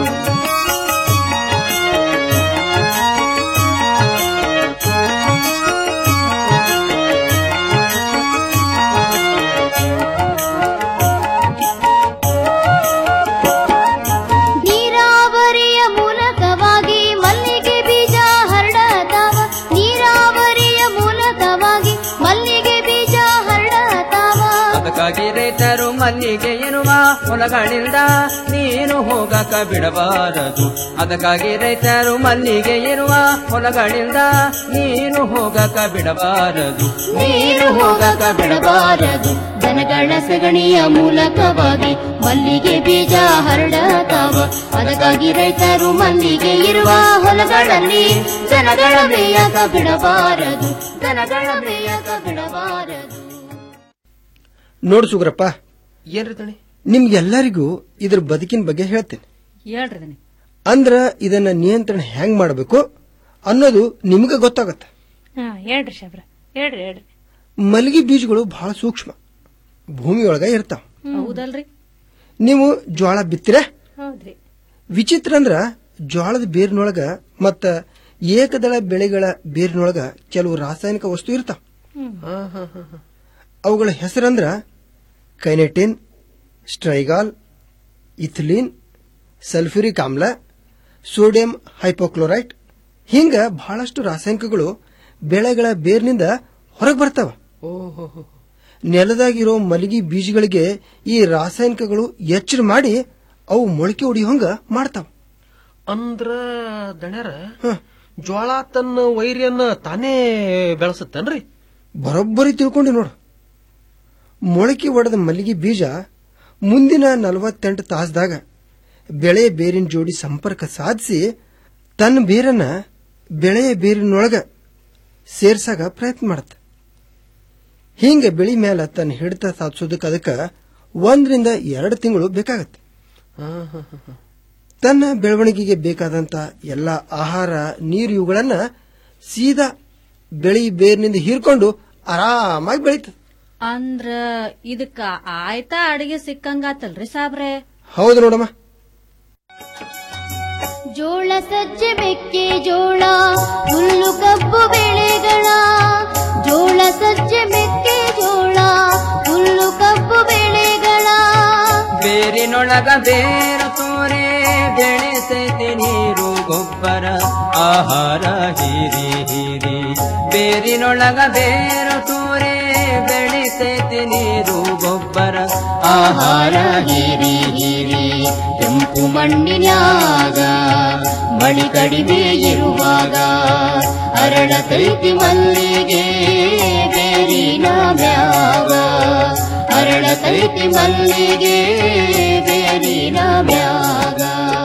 ನೀರಾವರಿಯ ಮೂಲಕವಾಗಿ ಮಲ್ಲಿಗೆ ಬೀಜ ಹರಡತಾವ ನೀರಾವರಿಯ ಮೂಲಕವಾಗಿ ಮಲ್ಲಿಗೆ ಬೀಜ ಹರಡತಾವ ಅದಕ್ಕಾಗಿ ರೈತ ರೈತರು ಮಲ್ಲಿಗೆ ಎನ್ನುವ ಹೊಲಗಳಿಂದ ನೀನು ಹೋಗಕ ಬಿಡಬಾರದು ಅದಕ್ಕಾಗಿ ರೈತರು ಮಲ್ಲಿಗೆ ಇರುವ ಹೊಲಗಳಿಂದ ನೀನು ಹೋಗಕ ಬಿಡಬಾರದು ನೀರು ಹೋಗಕ ಬಿಡಬಾರದು ದನಗಳ ಸಗಣಿಯ ಮೂಲಕವಾಗಿ ಮಲ್ಲಿಗೆ ಬೀಜ ಹರಡತಾವ ಅದಕ್ಕಾಗಿ ರೈತರು ಮಲ್ಲಿಗೆ ಇರುವ ಹೊಲಗಳಲ್ಲಿ ದನಗಳ ಮೇಯಕ ಬಿಡಬಾರದು ದನಗಳ ಮೇಯಕ ಬಿಡಬಾರದು ನೋಡು ಸುಗ್ರಪ್ಪ ಏನ್ರಿ ದಣಿ ನಿಮ್ಗೆಲ್ಲರಿಗೂ ಇದ್ರ ಬದುಕಿನ ಬಗ್ಗೆ ಹೇಳ್ತೇನೆ ಹೇಳ್ರಿ ದನಿ ಅಂದ್ರ ಇದನ್ನ ನಿಯಂತ್ರಣ ಹೆಂಗ್ ಮಾಡಬೇಕು ಅನ್ನೋದು ನಿಮ್ಗೆ ಗೊತ್ತಾಗತ್ತೆ ಹಾ ಹೇಳ್ರಿ ಸಾಬ್ರ ಹೇಳ್ರಿ ಹೇಳ್ರಿ ಮಲ್ಲಿಗೆ ಬೀಜಗಳು ಬಹಳ ಸೂಕ್ಷ್ಮ ಭೂಮಿಯೊಳಗ ಇರ್ತಾವ ಹೌದಲ್ರಿ ನೀವು ಜೋಳ ಬಿತ್ತಿರ ಹೌದ್ರಿ ವಿಚಿತ್ರ ಅಂದ್ರ ಜೋಳದ ಬೇರಿನೊಳಗ ಮತ್ತ ಏಕದಳ ಬೆಳೆಗಳ ಬೇರಿನೊಳಗ ಕೆಲವು ರಾಸಾಯನಿಕ ವಸ್ತು ಇರ್ತಾವ ಅವುಗಳ ಹೆಸರಂದ್ರ ಕೈನೆಟಿನ್ ಸ್ಟ್ರೈಗಾಲ್ ಇಥಿಲಿನ್ ಸಲ್ಫ್ಯೂರಿಕ್ ಆಮ್ಲ ಸೋಡಿಯಂ ಹೈಪೋಕ್ಲೋರೈಟ್ ಹಿಂಗ ಬಹಳಷ್ಟು ರಾಸಾಯನಿಕಗಳು ಬೆಳೆಗಳ ಬೇರಿನಿಂದ ಹೊರಗೆ ಬರ್ತಾವ ನೆಲದಾಗಿರೋ ಮಲಗಿ ಬೀಜಗಳಿಗೆ ಈ ರಾಸಾಯನಿಕಗಳು ಎಚ್ಚರ ಮಾಡಿ ಅವು ಮೊಳಕೆ ಹೊಡಿಯೋಂಗ ಮಾಡ್ತಾವ ಅಂದ್ರ ದಣ್ಯಾರ ಜ್ವಾಳ ತನ್ನ ವೈರ್ಯನ್ನ ತಾನೇ ಬೆಳೆಸುತ್ತನ್ರಿ ಬರೋಬ್ಬರಿ ತಿಳ್ಕೊಂಡು ನೋಡು ಮೊಳಕೆ ಒಡೆದ ಮಲ್ಲಿಗೆ ಬೀಜ ಮುಂದಿನ ನಲವತ್ತೆಂಟು ತಾಸದಾಗ ಬೆಳೆಯ ಬೇರಿನ ಜೋಡಿ ಸಂಪರ್ಕ ಸಾಧಿಸಿ ತನ್ನ ಬೇರನ್ನ ಬೆಳೆಯ ಬೇರಿನೊಳಗ ಸೇರ್ಸಾಗ ಪ್ರಯತ್ನ ಮಾಡುತ್ತೆ ಹಿಂಗ ಬೆಳಿ ಮೇಲೆ ತನ್ನ ಹಿಡಿತ ಸಾಧಿಸೋದಕ್ಕೆ ಅದಕ್ಕೆ ಒಂದರಿಂದ ಎರಡು ತಿಂಗಳು ಬೇಕಾಗತ್ತೆ ತನ್ನ ಬೆಳವಣಿಗೆಗೆ ಬೇಕಾದಂತ ಎಲ್ಲ ಆಹಾರ ನೀರು ಇವುಗಳನ್ನ ಸೀದಾ ಬೆಳಿ ಬೇರಿನಿಂದ ಹೀರ್ಕೊಂಡು ಆರಾಮಾಗಿ ಬೆಳೀತದೆ ಅಂದ್ರ ಇದಕ್ಕ ಆಯ್ತಾ ಅಡಿಗೆ ಸಿಕ್ಕಂಗಾತಲ್ರಿ ಸಾಬ್ರೆ ಹೌದು ನೋಡಮ್ಮ ಜೋಳ ಸಜ್ಜೆ ಮೆಕ್ಕೆ ಜೋಳ ಹುಲ್ಲು ಕಬ್ಬು ಬೆಳೆಗಳ ಜೋಳ ಸಜ್ಜೆ ಮೆಕ್ಕೆ ಜೋಳ ಹುಲ್ಲು ಕಬ್ಬು ಬೆಳೆಗಳ ಬೇರಿನೊಳಗ ಬೇರು ತೋರೆ ಬೆಳೆಸೈತೆ ನೀರು ಗೊಬ್ಬರ ಆಹಾರ ಹೀರಿ ಹೀರಿ ಬೇರಿನೊಳಗ ಬೇರು ತೋರೆ ಬೆಳೆಸೈತೆ ನೀರು ಗೊಬ್ಬರ ಆಹಾರ ಹೀರಿ ಹೀರಿ ಕೆಂಪು ಮಣ್ಣಿನ್ಯಾಗ ಮಳಿ ಕಡಿಮೆ ಇರುವಾಗ ಅರಳತೈತಿ ಮಲ್ಲಿಗೆ ಬೇರಿನ ಮ್ಯಾಗ ಅರಳತೈತಿ ಮಲ್ಲಿಗೆ ಬೇರಿನ ಮ್ಯಾಗ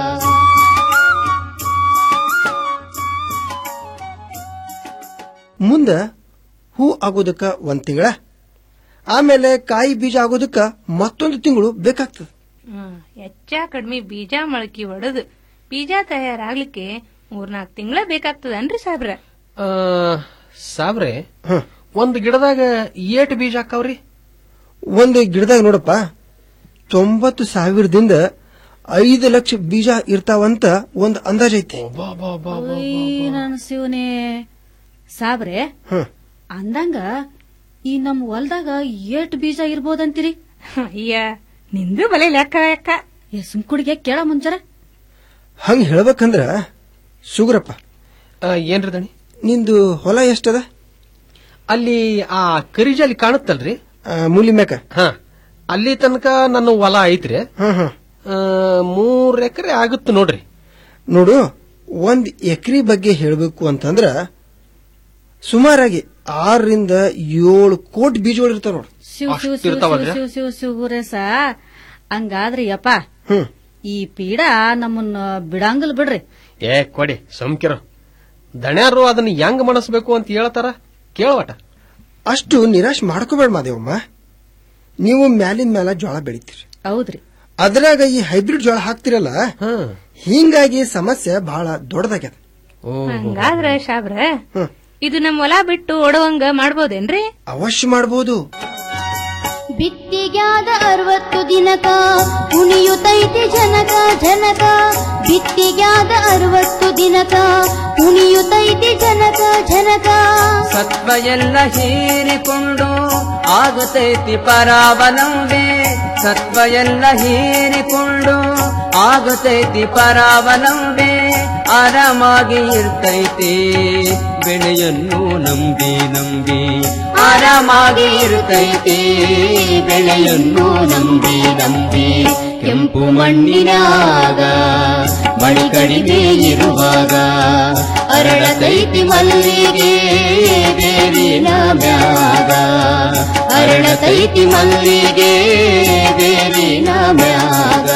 ಮುಂದ ಹೂ ಆಗೋದಕ್ಕ ಒಂದ್ ತಿಂಗಳ ಆಮೇಲೆ ಕಾಯಿ ಬೀಜ ಆಗೋದಕ್ಕ ಮತ್ತೊಂದು ತಿಂಗಳು ಬೇಕಾಗ್ತದೆ ಹ್ಮ್ ಹೆಚ್ಚ ಕಡಿಮೆ ಬೀಜ ಮೊಳಕೆ ಒಡೆದು ಬೀಜ ತಯಾರಾಗ್ಲಿಕ್ಕೆ ಮೂರ್ನಾಲ್ಕು ತಿಂಗಳ ಬೇಕಾಗ್ತದನ್ರಿ ಸಾಬ್ರ ಆ, ಸಾಬ್ರೆ ಒಂದ್ ಗಿಡದಾಗ ಏಟ್ ಬೀಜ ಹಾಕಾವ್ರಿ ಒಂದು ಗಿಡದಾಗ ನೋಡಪ್ಪ ತೊಂಬತ್ತು ಸಾವಿರದಿಂದ ಐದು ಲಕ್ಷ ಬೀಜ ಇರ್ತಾವಂತ ಒಂದು ಅಂದಾಜೈತಿ ಅಯ್ಯ, ನನ್ನ ಶಿವನೇ ಸಾಬ್ರೆ ಹ್ಮ್. ಅಂದಂಗ ಈ ನಮ್ ಹೊಲ್ದಾಗ ಏಟ್ ಬೀಜ ಇರ್ಬೋದಂತೀರಿ ಅಯ್ಯ ನಿಂದು ಬಲೆ ಲೆಕ್ಕ ಲೆಕ್ಕ ಏ ಸುಮ್ಕುಡಿಗೆ ಕೇಳ ಮುಂಚರ ಹಂಗ ಹೇಳ್ಬೇಕಂದ್ರ ಸುಗ್ರಪ್ಪ ಏನ್ರಿ ದಣಿ ನಿಂದು ಹೊಲ ಎಷ್ಟದ ಅಲ್ಲಿ ಆ ಕರಿಜಾಲಿ ಕಾಣುತ್ತಲ್ರಿ ಮೂಲಿ ಮ್ಯಾಕ ಹ ಅಲ್ಲಿ ತನಕ ನನ್ನ ಹೊಲ ಐತ್ರಿ ಹ್ಮ್ ಹ್ಮ್ ಆ, ಮೂರ್ ಎಕರೆ ಆಗುತ್ತೆ ನೋಡ್ರಿ ನೋಡು ಒಂದ್ ಎಕರೆ ಬಗ್ಗೆ ಹೇಳಬೇಕು ಅಂತಂದ್ರ ಸುಮಾರಾಗಿ ಆರರಿಂದ ಏಳು ಕೋಟಿ ಬೀಜಗಳು ಇರ್ತಾವ ನೋಡು ಶಿವ ಶಿವ ಶಿವ ಶಿವ ಶಿವ ಶಿವ ಶಿವರೇಸ ಹಂಗಾದ್ರಿ ಯಪ್ಪ ಹ್ಮ್ ಈ ಪೀಡ ನಮ್ಮನ್ನ ಬಿಡಂಗಿಲ್ ಬಿಡ್ರಿ ಏ ಕೊಡಿ ಸಂಕಿರ ದಣ್ಯಾರು ಅದನ್ನ ಹೆಂಗ್ ಮನಸ್ಬೇಕು ಅಂತ ಹೇಳ್ತಾರ ಕೇಳವಟ ಅಷ್ಟು ನಿರಾಶ್ ಮಾಡ್ಕೋಬೇಡ ಮಾದೇವಮ್ಮ ನೀವು ಮ್ಯಾಲಿನ ಮ್ಯಾಲ ಜೋಳ ಬೆಳಿತೀರಿ ಹೌದ್ರಿ ಅದ್ರಾಗ ಈ ಹೈಬ್ರಿಡ್ ಜೋಳ ಹಾಕ್ತಿರಲ್ಲ ಹಿಂಗಾಗಿ ಸಮಸ್ಯೆ ಬಹಳ ದೊಡ್ಡದಾಗ್ಯದ ಹಂಗಾದ್ರ ಸಾಬ್ರ ಇದು ನಮ್ ಹೊಲ ಬಿಟ್ಟು ಓಡುವಂಗ ಮಾಡ್ಬೋದೇನ್ರಿ ಅವಶ್ಯ ಮಾಡಬಹುದು ಬಿತ್ತಿಗ್ಯಾದ ಅರವತ್ತು ದಿನಕ ಕುಣಿಯುತ್ತೈತಿ ಜನಕ ಜನಕ ಬಿತ್ತಿಗ್ಯಾದ ಅರವತ್ತು ದಿನಕ ಕುಣಿಯುತ್ತೈತಿ ಜನಕ ಜನಕ ಸತ್ವ ಎಲ್ಲ ಹೀರಿಕೊಂಡು ಆಗುತ್ತೈತಿ ಪರಾವಲಂಬೆ ಸತ್ವ ಎಲ್ಲ ಹೀರಿಕೊಂಡು ಆಗುತ್ತೈತಿ ಪರಾವಲಂಬೆ ಆರಾಮಾಗಿ ಇರ್ತೈತಿ ಬೆಳೆಯನ್ನು ನಂಬಿ ನಂಬಿ ಆರಾಮಾಗಿ ಇರ್ತೈತಿ ಬೆಳೆಯನ್ನು ನಂಬಿ ನಂಬಿ ಕೆಂಪು ಮಣ್ಣಿನಾಗ ಮಳಿ ಕಡಿಮೆ ಇರುವಾಗ ಅರಳತೈತಿ ಮಲ್ಲಿಗೆ ಬೇರಿನ ಮ್ಯಾಗ ಅರಳತೈತಿ ಮಲ್ಲಿಗೆ ಬೇರಿನ ಮ್ಯಾಗ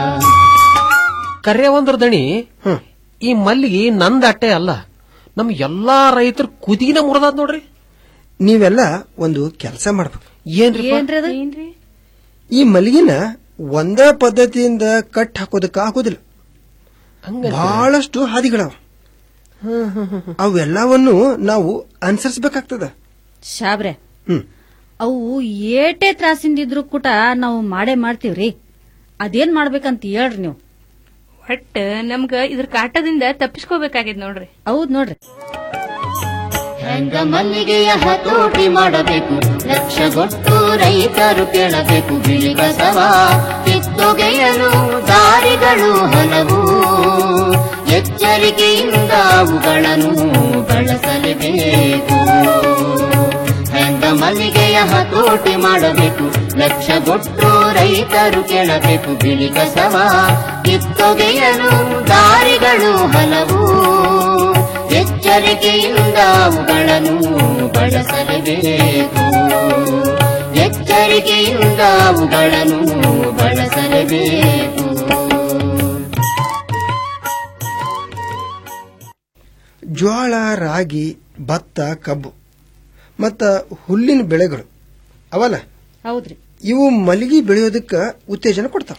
ಕರೆ ಒಂದ್ರ ದಣಿ ಈ ಮಲ್ಲಿಗೆ ನಂದ ಅಟ್ಟೆ ಅಲ್ಲ ನಮ್ ಎಲ್ಲಾ ರೈತರ ಕುದಿನ ಮುರಿದಾದ್ ನೋಡ್ರಿ ನೀವೆಲ್ಲ ಒಂದು ಕೆಲಸ ಮಾಡ್ಬೇಕು ಏನ್ರಿ ಏನ್ರಿ ಈ ಮಲ್ಲಿಗೆನ ಒಂದ ಪದ್ಧತಿಯಿಂದ ಕಟ್ ಹಾಕೋದಕ್ಕ ಆಗೋದಿಲ್ಲ ಬಹಳಷ್ಟು ಹಾದಿಗಳವ ಅವೆಲ್ಲವನ್ನು ನಾವು ಅನುಸರಿಸಬೇಕಾಗ್ತದ ಶಾಬ್ರೆ ಹ್ಮ್. ಅವು ಏಟೇ ತ್ರಾಸಿಂದಿದ್ರು ಕೂಟ ನಾವು ಮಾಡೇ ಮಾಡ್ತೀವ್ರಿ ಅದೇನ್ ಮಾಡ್ಬೇಕಂತ ಹೇಳ್ರಿ ನೀವು ಒಟ್ಟ ನಮ್ಗ ಇದ್ರ ಕಾಟದಿಂದ ತಪ್ಪಿಸ್ಕೋಬೇಕಾಗಿದ್ ನೋಡ್ರಿ ಹೌದ್ ನೋಡ್ರಿ ಹೆಂಗ ಮಲ್ಲಿಗೆಯ ಹತೋಟಿ ಮಾಡಬೇಕು ಲಕ್ಷಗೊಟ್ಟು ರೈತರು ಕೇಳಬೇಕು ಬಿಳಿ ಕಸವ ಕಿತ್ತೊಗೆಯಲು ದಾರಿಗಳು ಹಲವು ಎಚ್ಚರಿಕೆಯಿಂದ ಅವುಗಳನ್ನು ಬಳಸಲೇಬೇಕು ಹೆಂಗ ಮಲ್ಲಿಗೆಯ ಹತೋಟಿ ಮಾಡಬೇಕು ಲಕ್ಷಗೊಟ್ಟು ರೈತರು ಕೇಳಬೇಕು ಬಿಳಿ ಕಸವ ಕಿತ್ತೊಗೆಯಲು ದಾರಿಗಳು ಹಲವು ಎಚ್ಚರಿಕೆಯಿಂದ ಅವುಗಳನ್ನು ಬಳಸಲೇಬೇಕು ಎಚ್ಚರಿಕೆಯಿಂದ ಅವುಗಳನ್ನು ಬಳಸಲೇಬೇಕು ಜೋಳ ರಾಗಿ ಭತ್ತ ಕಬ್ಬು ಮತ್ತ ಹುಲ್ಲಿನ ಬೆಳೆಗಳು ಅವಲ್ಲ ಹೌದ್ರಿ ಇವು ಮಲ್ಲಿಗೆ ಬೆಳೆಯೋದಕ್ಕ ಉತ್ತೇಜನ ಕೊಡ್ತಾವ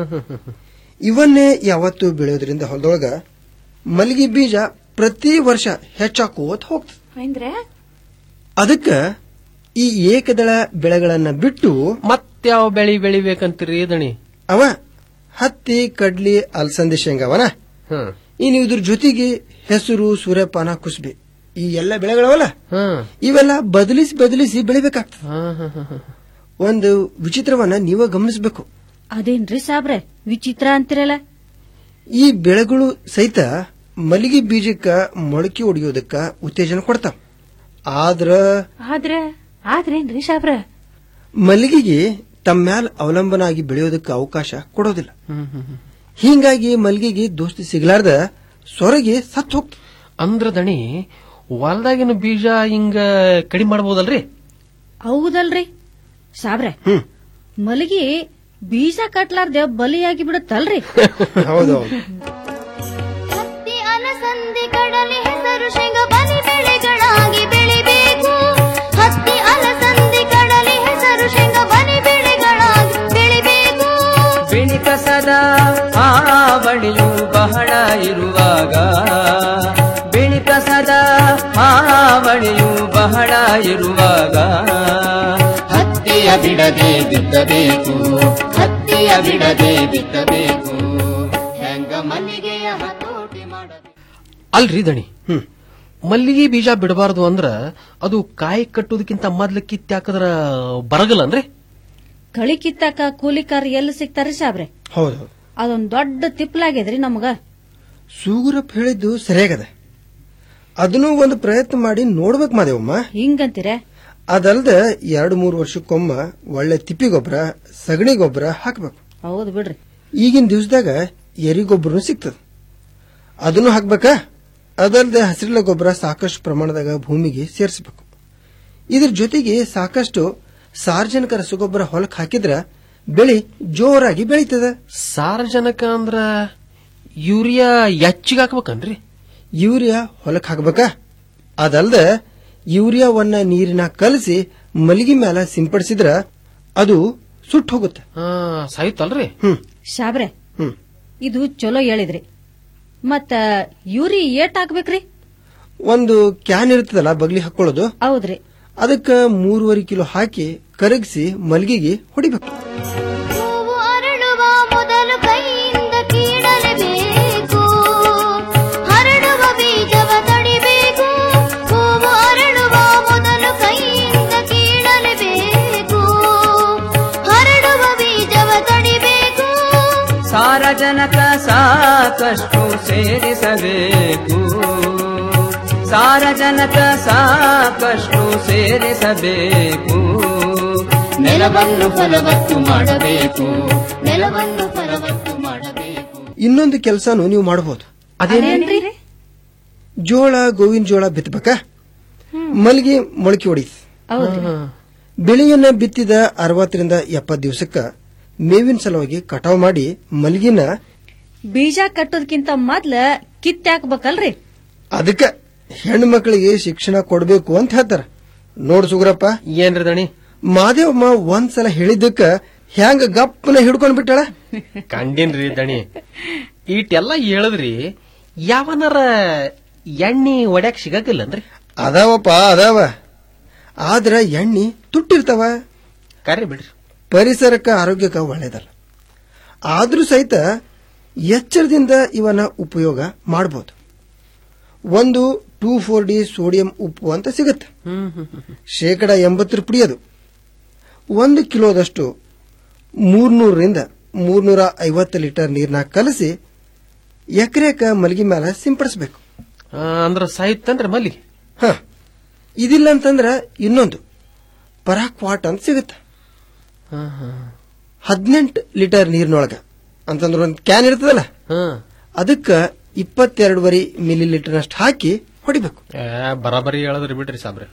ಇವನ್ನೇ ಯಾವತ್ತು ಬೆಳೆಯೋದ್ರಿಂದ ಹೊಲದೊಳಗ ಮಲ್ಲಿಗೆ ಬೀಜ ಪ್ರತಿ ವರ್ಷ ಹೆಚ್ಚಾಕೋತ ಹೋಗ್ತದೆ ಅಂದ್ರೆ ಅದಕ್ಕ ಈ ಏಕದಳ ಬೆಳೆಗಳನ್ನ ಬಿಟ್ಟು ಮತ್ಯಾವ ಬೆಳಿ ಬೆಳಿಬೇಕಂತೀರಿ ದಣಿ ಅವ ಹತ್ತಿ ಕಡ್ಲಿ ಅಲಸಂದಿ ಶೇಂಗಾವನ ಹ್ಮ್ ಇನ್ನು ಇದ್ರ ಜೊತೆಗೆ ಹೆಸರು ಸೂರ್ಯಪಾನ ಕುಸ್ಬೆ ಈ ಎಲ್ಲ ಬೆಳೆಗಳವಲ್ಲ ಇವೆಲ್ಲ ಬದಲಿಸಿ ಬದಲಿಸಿ ಬೆಳಿಬೇಕಾಗ್ತದೆ ಒಂದು ವಿಚಿತ್ರವನ್ನ ನೀವ ಗಮನಿಸಬೇಕು ಅದೇನ್ರಿ ಸಾಬ್ರೆ ವಿಚಿತ್ರ ಅಂತಿರಲ್ಲ ಈ ಬೆಳೆಗಳು ಸಹಿತ ಮಲ್ಲಿಗೆ ಬೀಜಕ್ಕ ಮೊಳಕೆ ಹೊಡೆಯೋದಕ್ಕ ಉತ್ತೇಜನ ಕೊಡ್ತಾವ ಆದ್ರ ಆದ್ರ ಆದ್ರೇನ್ರಿ ಸಾಬ್ರ ಮಲ್ಲಿಗೆಗೆ ತಮ್ಮ ಮ್ಯಾಲ ಅವಲಂಬನ ಆಗಿ ಬೆಳೆಯೋದಕ್ಕೆ ಅವಕಾಶ ಕೊಡೋದಿಲ್ಲ ಹೀಗಾಗಿ ಮಲ್ಲಿಗೆಗೆ ದೋಸ್ತಿ ಸಿಗ್ಲಾರ್ದ ಸೊರಗಿ ಸತ್ ಹೋಗ್ತ ಅಂದ್ರ ದಣಿ ಹೊಲ್ದಾಗಿನ ಬೀಜ ಹಿಂಗ ಕಡಿಮೆ ಮಾಡ್ಬೋದಲ್ರಿ ಹೌದಲ್ರಿ ಸಾಬ್ರೆ ಮಲಗಿ ಬೀಜ ಕಟ್ಲಾರ್ದೆ ಬಲಿಯಾಗಿ ಬಿಡುತ್ತಲ್ರಿ ಹೌದೌದು ಹತ್ತಿ ಅಲಸಂದಿ ಕಡಲೆ ಹೆಸರು ಶೇಂಗ ಬಲಿ ಬೆಳೆಗಳಾಗಿ ಬೆಳಿಬೇಕು ಹತ್ತಿ ಅಲಸಂದಿ ಕಡಲೆ ಹೆಸರು ಶೇಂಗ ಬಲಿ ಬೆಳೆಗಳಾಗಿ ಬೆಳಿಬೇಕು ಬಿಳಿ ಕಸದ ಹಾವಳಿಯು ಬಹಳ ಇರುವಾಗ ಬಿಳಿ ಕಸದ ಹಾವಳಿಯು ಬಹಳ ಇರುವಾಗ ಹತ್ತಿಯ ಬಿಡದೆ ಬಿತ್ತಬೇಕು ಹತ್ತಿಯ ಬಿಡದೆ ಬಿತ್ತಬೇಕು ಹೆಂಗ ಮಲ್ಲಿಗೆಯ ಹತೋಟಿ ಮಾಡಬೇಕು ಅಲ್ರಿ ದಣಿ ಮಲ್ಲಿಗೆ ಬೀಜ ಬಿಡಬಾರ್ದು ಅಂದ್ರ ಅದು ಕಾಯಿ ಕಟ್ಟೋದಕ್ಕಿಂತ ಮೊದ್ಲ ಕಿತ್ತಾಕದ್ರ ಬರಗಲ್ಲ ಅಂದ್ರೆ ಕಳಿ ಕಿತ್ತಾಕ ಕೂಲಿಕಾರ್ ಎಲ್ಲಿ ಸಿಗ್ತಾರಿ ಸಾಬ್ರೆ ಹೌದು ಅದೊಂದ್ ದೊಡ್ಡ ತಿಪ್ಲಾಗ್ಯದ್ರಿ ನಮಗ ಸೂಗುರಪ್ಪ ಹೇಳಿದ್ದು ಸರಿಯಾಗದ ಅದನ್ನು ಒಂದು ಪ್ರಯತ್ನ ಮಾಡಿ ನೋಡ್ಬೇಕು ಮಾದೇವಮ್ಮ ಹಿಂಗಂತೀರ ಅದಲ್ದ ಎರಡು ಮೂರು ವರ್ಷಕ್ಕೊಮ್ಮ ಒಳ್ಳೆ ತಿಪ್ಪಿ ಗೊಬ್ಬರ ಸಗಣಿ ಗೊಬ್ಬರ ಹಾಕ್ಬೇಕು ಹೌದು ಬಿಡ್ರಿ ಈಗಿನ ದಿವಸದಾಗ ಎರಿ ಗೊಬ್ಬರನು ಸಿಗ್ತದ ಅದನ್ನು ಹಾಕ್ಬೇಕಾ ಅದಲ್ದೆ ಹಸಿರಿಲ ಗೊಬ್ಬರ ಸಾಕಷ್ಟು ಪ್ರಮಾಣದಾಗ ಭೂಮಿಗೆ ಸೇರಿಸಬೇಕು ಇದ್ರ ಜೊತೆಗೆ ಸಾಕಷ್ಟು ಸಾರ್ವಜನಿಕ ರಸಗೊಬ್ಬರ ಹೊಲಕ್ಕೆ ಹಾಕಿದ್ರ ಬೆಳೆ ಜೋರಾಗಿ ಬೆಳೀತದ ಸಾರಜನಕ ಅಂದ್ರ ಯೂರಿಯಾ ಹೆಚ್ಚಿಗೆ ಹಾಕ್ಬೇಕನ್ರಿ ಯೂರಿಯಾ ಹೊಲಕ್ಕೆ ಹಾಕ್ಬೇಕಾ ಅದಲ್ದ ಯೂರಿಯಾವನ್ನ ನೀರಿನ ಕಲಸಿ ಮಲಗಿ ಮ್ಯಾಲ ಸಿಂಪಡಿಸಿದ್ರ ಅದು ಸುಟ್ಟು ಹೋಗುತ್ತೆ ಸಾಯ್ತಲ್ರಿ ಹ್ಮ್ ಸಾಬ್ರೆ ಹ್ಮ್ ಇದು ಚಲೋ ಹೇಳಿದ್ರಿ ಮತ್ತ ಯೂರಿ ಏಟ್ ಹಾಕ್ಬೇಕ್ರಿ ಒಂದು ಕ್ಯಾನ್ ಇರ್ತದಲ್ಲ ಬಗ್ಲಿ ಹಾಕೊಳ್ಳೋದು ಹೌದ್ರಿ ಅದಕ್ಕ ಮೂರುವರೆ ಕಿಲೋ ಹಾಕಿ ಕರಗಿಸಿ ಮಲ್ಗಿಗೆ ಹೊಡಿಬೇಕು ಹೂವು ಅರಳುವ ಮೊದಲು ಕೈಯಿಂದ ಕೀಳಲೇಬೇಕು ಹರಡುವ ಬೀಜವ ಸಾರಜನಕ ಸಾಕಷ್ಟು ಸೇರಿಸಬೇಕು ಸಾರಜನಕ ಸಾಕಷ್ಟು ಸೇರಿಸಬೇಕು ನೆಲವನ್ನು ಫಲವತ್ತು ಮಾಡಬೇಕು ನೆಲವನ್ನು ಫಲವತ್ತು ಮಾಡಬೇಕು ಇನ್ನೊಂದು ಕೆಲಸನೂ ನೀವು ಮಾಡಬಹುದು ಅದೇನ್ರಿ ಜೋಳ ಗೋವಿನ ಜೋಳ ಬಿತ್ತಬೇಕ ಮಲ್ಗಿ ಮೊಳಕೆ ಹೊಡಿ ಬೆಳೆಯನ್ನ ಬಿತ್ತಿದ ಅರವತ್ತರಿಂದ ಎಪ್ಪತ್ತು ದಿವಸಕ್ಕ ಮೇವಿನ ಸಲುವಾಗಿ ಕಟಾವ್ ಮಾಡಿ ಮಲ್ಗಿನ ಬೀಜ ಕಟ್ಟೋದಕ್ಕಿಂತ ಮೊದ್ಲ ಕಿತ್ತೆ ಹಾಕ್ಬೇಕಲ್ರಿ ಅದಕ್ಕ ಹೆಣ್ಣು ಮಕ್ಕಳಿಗೆ ಶಿಕ್ಷಣ ಕೊಡ್ಬೇಕು ಅಂತ ಹೇಳ್ತಾರ ನೋಡ್ ಸುಗ್ರಪ್ಪ ಏನ್ರಿ ದಣಿ ಮಾದೇವಮ್ಮ ಒಂದ್ಸಲ ಹೇಳಿದ್ದಕ್ಕ ಹ್ಯಾಂಗ ಗಪ್ಪನ ಹಿಡ್ಕೊಂಡ್ ಬಿಟ್ಟಾಳ ಕಂಡೇನ್ರಿ ದಣಿ ಈಟೆಲ್ಲ ಹೇಳಿದ್ರಿ ಯಾವನಾರ ಎಣ್ಣೆ ಒಡ್ಯಾಕ್ ಸಿಗಕ್ಕಿಲ್ಲನ್ರಿ ಅದಾವಪ್ಪ ಅದಾವ ಆದ್ರ ಎಣ್ಣಿ ತುಟ್ಟಿರ್ತಾವ ಕರೆ ಬಿಡ್ರಿ ಪರಿಸರಕ್ಕ ಆರೋಗ್ಯಕ್ಕ ಒಳ್ಳೇದಲ್ಲ ಆದ್ರೂ ಸಹಿತ ಎಚ್ಚರದಿಂದ ಇವನ್ನ ಉಪಯೋಗ ಮಾಡಬಹುದು ಒಂದು ಟೂ ಫೋರ್ ಡಿ ಸೋಡಿಯಂ ಉಪ್ಪು ಅಂತ ಸಿಗುತ್ತೆ ಶೇಕಡ ಎಂಬತ್ತರ ಪುಡಿ ಅದು ಒಂದು ಕಿಲೋದಷ್ಟು ಮೂರ್ನೂರರಿಂದ ಮೂರ್ನೂರ ಐವತ್ತು ಲೀಟರ್ ನೀರ್ನ ಕಲಸಿ ಎಕರೆಕ ಮಲಗಿ ಮೇಲೆ ಸಿಂಪಡಿಸಬೇಕು ಆ, ಅಂದ್ರ ಸಾಯುತ್ತನ್ರಿ ಮಲ್ಲಿಗೆ ಹ ಇದಿಲ್ಲ ಅಂತಂದ್ರ ಇನ್ನೊಂದು ಪರಾಕ್ವಾಟ್ ಅಂತ ಸಿಗುತ್ತೆ ಹದಿನೆಂಟು ಲೀಟರ್ ನೀರಿನೊಳಗ ಅಂತಂದ್ರ ಒಂದು ಕ್ಯಾನ್ ಇರ್ತದಲ್ಲ ಅದಕ್ಕ ಇಪ್ಪತ್ತೆರಡುವರೆ ಮಿಲಿ ಲೀಟರ್ನಷ್ಟು ಹಾಕಿ ಹೊಡಿಬೇಕು ಏ, ಬರಾಬರಿ ಹೇಳಿದ್ರಿ ಬಿಡ್ರಿ ಸಾಬ್ರೆ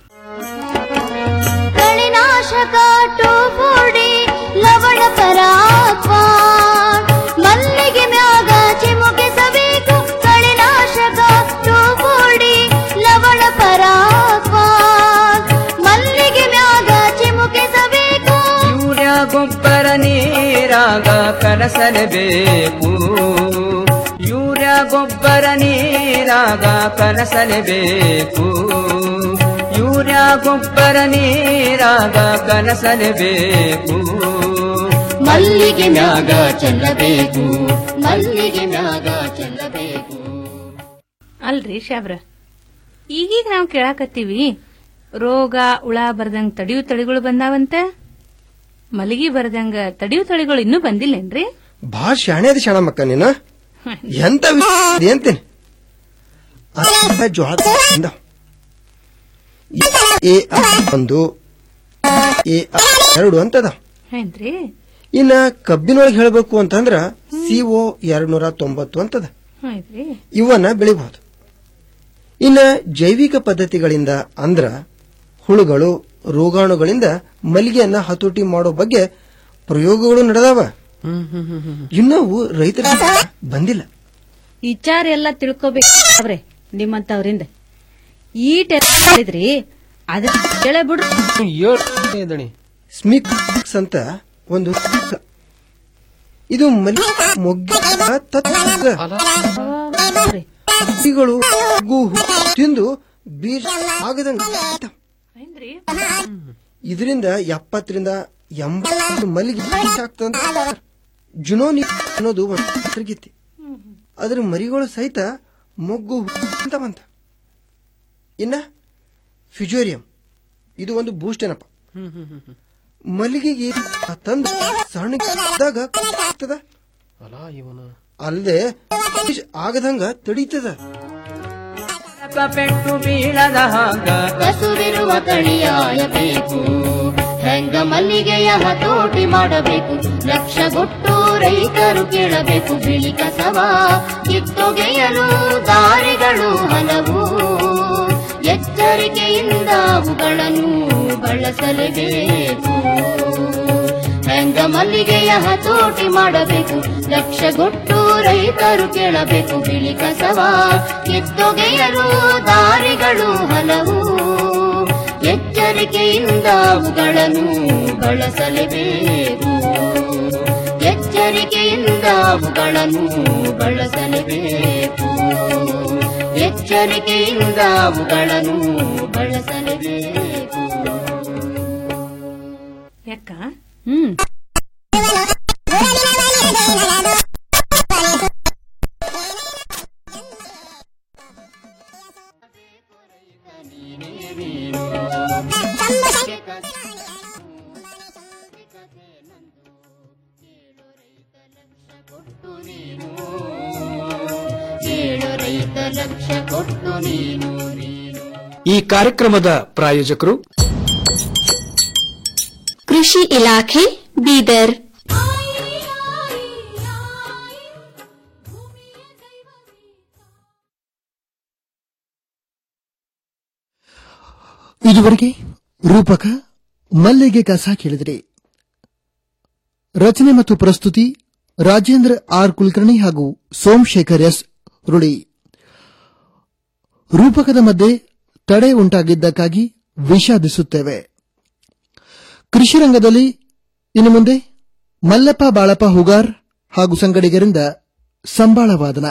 ಕಳೆನಾಶಕ ಟೋಫೋಡಿ ಲವಣ ಪರಾಕ್ವಾ ಮಲ್ಲಿಗೆ ಮ್ಯಾಗ ಚಿಮುಕಿಸಬೇಕು ಕಳೆನಾಶಕ ಟೋಫೋಡಿ ಲವಣ ಪರಾಕ್ವಾ ಮಲ್ಲಿಗೆ ಮ್ಯಾಗ ಚಿಮುಕಿಸಬೇಕು ಯೂರಿಯಾ ಗೊಬ್ಬರ ನೀರಾಗ ಕಲಸಲೇಬೇಕು ಯೂರಿಯಾ ಗೊಬ್ಬರ ನೀರಾಗ ಕಲಸಲೇಬೇಕು ಯೂರಿಯಾ ಗೊಬ್ಬರ ನೀರಾಗ ಕಲಸಲೇಬೇಕು ಮಲ್ಲಿಗೆ ಮ್ಯಾಗ ಚೆಲ್ಲಬೇಕು ಮಲ್ಲಿಗೆ ಮ್ಯಾಗ ಚೆಲ್ಲಬೇಕು ಅಲ್ರಿ ಶಾಬ್ರ ಈಗೀಗ ನಾವು ಕೇಳಾಕತ್ತೀವಿ ರೋಗ ಹುಳ ಬರ್ದಂಗ ತಡಿಯು ತಳಿಗಳು ಬಂದಾವಂತ ಮಲಗಿ ಬರ್ದಂಗ ತಡಿಯು ತಳಿಗಳು ಇನ್ನೂ ಬಂದಿಲ್ಲೇನ್ರಿ ಭಾಳ ಶಾಣೆ ಅದ ಶಾಣಮಕ್ಕ ನೀನು ಎಂತ ವಿಷಯ ಅಂತೀನಿ ಅದ ಜೋಳ ಬಂದಾವ್. ಎ ಅ ಒಂದು ಎ ಅ ಎರಡು ಅಂತದ ಏನ್ರಿ ಇನ್ನ ಕಬ್ಬಿನೊಳಗೆ ಹೇಳಬೇಕು ಅಂತಂದ್ರ ಸಿಒ ಎರಡ್ನೂರ ತೊಂಬತ್ತು ಅಂತದ ಆಯ್ತ್ರಿ ಇವನ್ನ ಬೆಳಿಬಹುದು ಇನ್ನ ಜೈವಿಕ ಪದ್ಧತಿಗಳಿಂದ ಅಂದ್ರ ಹುಳುಗಳು ರೋಗಾಣುಗಳಿಂದ ಮಲ್ಲಿಗೆಯನ್ನ ಹತೋಟಿ ಮಾಡೋ ಬಗ್ಗೆ ಪ್ರಯೋಗಗಳು ನಡೆದಾವ ಇನ್ನವು ರೈತರ ಬಂದಿಲ್ಲ ವಿಚಾರ ಎಲ್ಲ ತಿಳ್ಕೊಬೇಕ್ರೆ ನಿಮ್ಮಂತವ್ರಿಂದ ಈಟ ಮಾಡಿದ್ರಿ ಅದ ಕೇಳ ಬಿಡ್ರಿ ದಣಿ ಸ್ಮಿಕ್ಸ್ ಅಂತ ಒಂದು ಇದು ಮಲ್ಲಿ ಮೊಗ್ಗಿನ ತತ್ವ ಹಕ್ಕಿಗಳು ಗು ತಿಂದು ಬೀಜ ಆಗದಂಗ ಇದರಿಂದ ಎಪ್ಪತ್ತರಿಂದ ಎಂಬತ್ತು ಮಲ್ಲಿಗೆ ಆಗ್ತದ ಜುನೋನಿ ಅನ್ನೋದು ಒಂದು ಹೆಸರುಗೀತಿ ಅದ್ರ ಮರಿಗಳು ಸಹಿತ ಮೊಗ್ಗು ಅಂತ ಬಂತ ಇನ್ನ ಫ್ಯುಜೋರಿಯಂ ಇದು ಒಂದು ಬೂಸ್ಟ್ ಏನಪ್ಪ ಮಲ್ಲಿಗೆಗೆ ತಂದು ಸಣ್ಣದಾಗ ಆಗ್ತದ ಅಲ್ಲ ಇವನ ಅಲ್ಲದೆ ಆಗದಂಗ ತಡೀತದ ಪೆಟ್ಟು ಬೀಳದ ಹಾಗ ಕಸುರಿರುವ ತಳಿಯಾಯಬೇಕು ಹೆಂಗ ಮಲ್ಲಿಗೆಯ ಹತೋಟಿ ಮಾಡಬೇಕು ಲಕ್ಷಗೊಟ್ಟು ರೈತರು ಕೇಳಬೇಕು ಬಿಳಿ ಕಸವ ಕಿತ್ತೊಗೆಯಲು ದಾರಿಗಳು ಹಲವು ಎಚ್ಚರಿಕೆಯಿಂದ ಅವುಗಳನ್ನು ಬಳಸಲೇಬೇಕು ಹೆಂಗ ಮಲ್ಲಿಗೆಯ ಹತೋಟಿ ಮಾಡಬೇಕು ಲಕ್ಷಗೊಟ್ಟು ರೈತರು ಕೇಳಬೇಕು ಬಿಳಿ ಕಸವ ಕಿತ್ತೊಗೆಯಲು ದಾರಿಗಳು ಹಲವು ಎಚ್ಚರಿಕೆಯಿಂದ ಅವುಗಳನ್ನು ಬಳಸಲೇಬೇಕು ಎಚ್ಚರಿಕೆಯಿಂದ ಅವುಗಳನ್ನು ಬಳಸಲೇಬೇಕು ಎಚ್ಚರಿಕೆಯಿಂದ ಅವುಗಳನ್ನು ಬಳಸಲೇಬೇಕು ಯಾಕ ಹ್ಮ್ ನೀನು ಲಕ್ಷ ಕೊಟ್ಟು ನೀನು ನೀನು ಈ ಕಾರ್ಯಕ್ರಮದ ಪ್ರಾಯೋಜಕರು ಕೃಷಿ ಇಲಾಖೆ ಬೀದರ್ ಇದುವರೆಗೆ ರೂಪಕ ಮಲ್ಲಿಗೆ ಕಸ ಕೇಳಿದಿರಿ ರಚನೆ ಮತ್ತು ಪ್ರಸ್ತುತಿ ರಾಜೇಂದ್ರ ಆರ್ ಕುಲಕರ್ಣಿ ಹಾಗೂ ಸೋಮಶೇಖರ್ ಎಸ್ ರುಳಿ ರೂಪಕದ ಮಧ್ಯೆ ತಡೆ ಉಂಟಾಗಿದ್ದಕ್ಕಾಗಿ ವಿಷಾದಿಸುತ್ತೇವೆ ಕೃಷಿ ರಂಗದಲ್ಲಿ ಇನ್ನು ಮುಂದೆ ಮಲ್ಲಪ್ಪ ಬಾಳಪ್ಪ ಹುಗಾರ್ ಹಾಗೂ ಸಂಗಡಿಗರಿಂದ ಸಂಬಾಳ ವಾದನ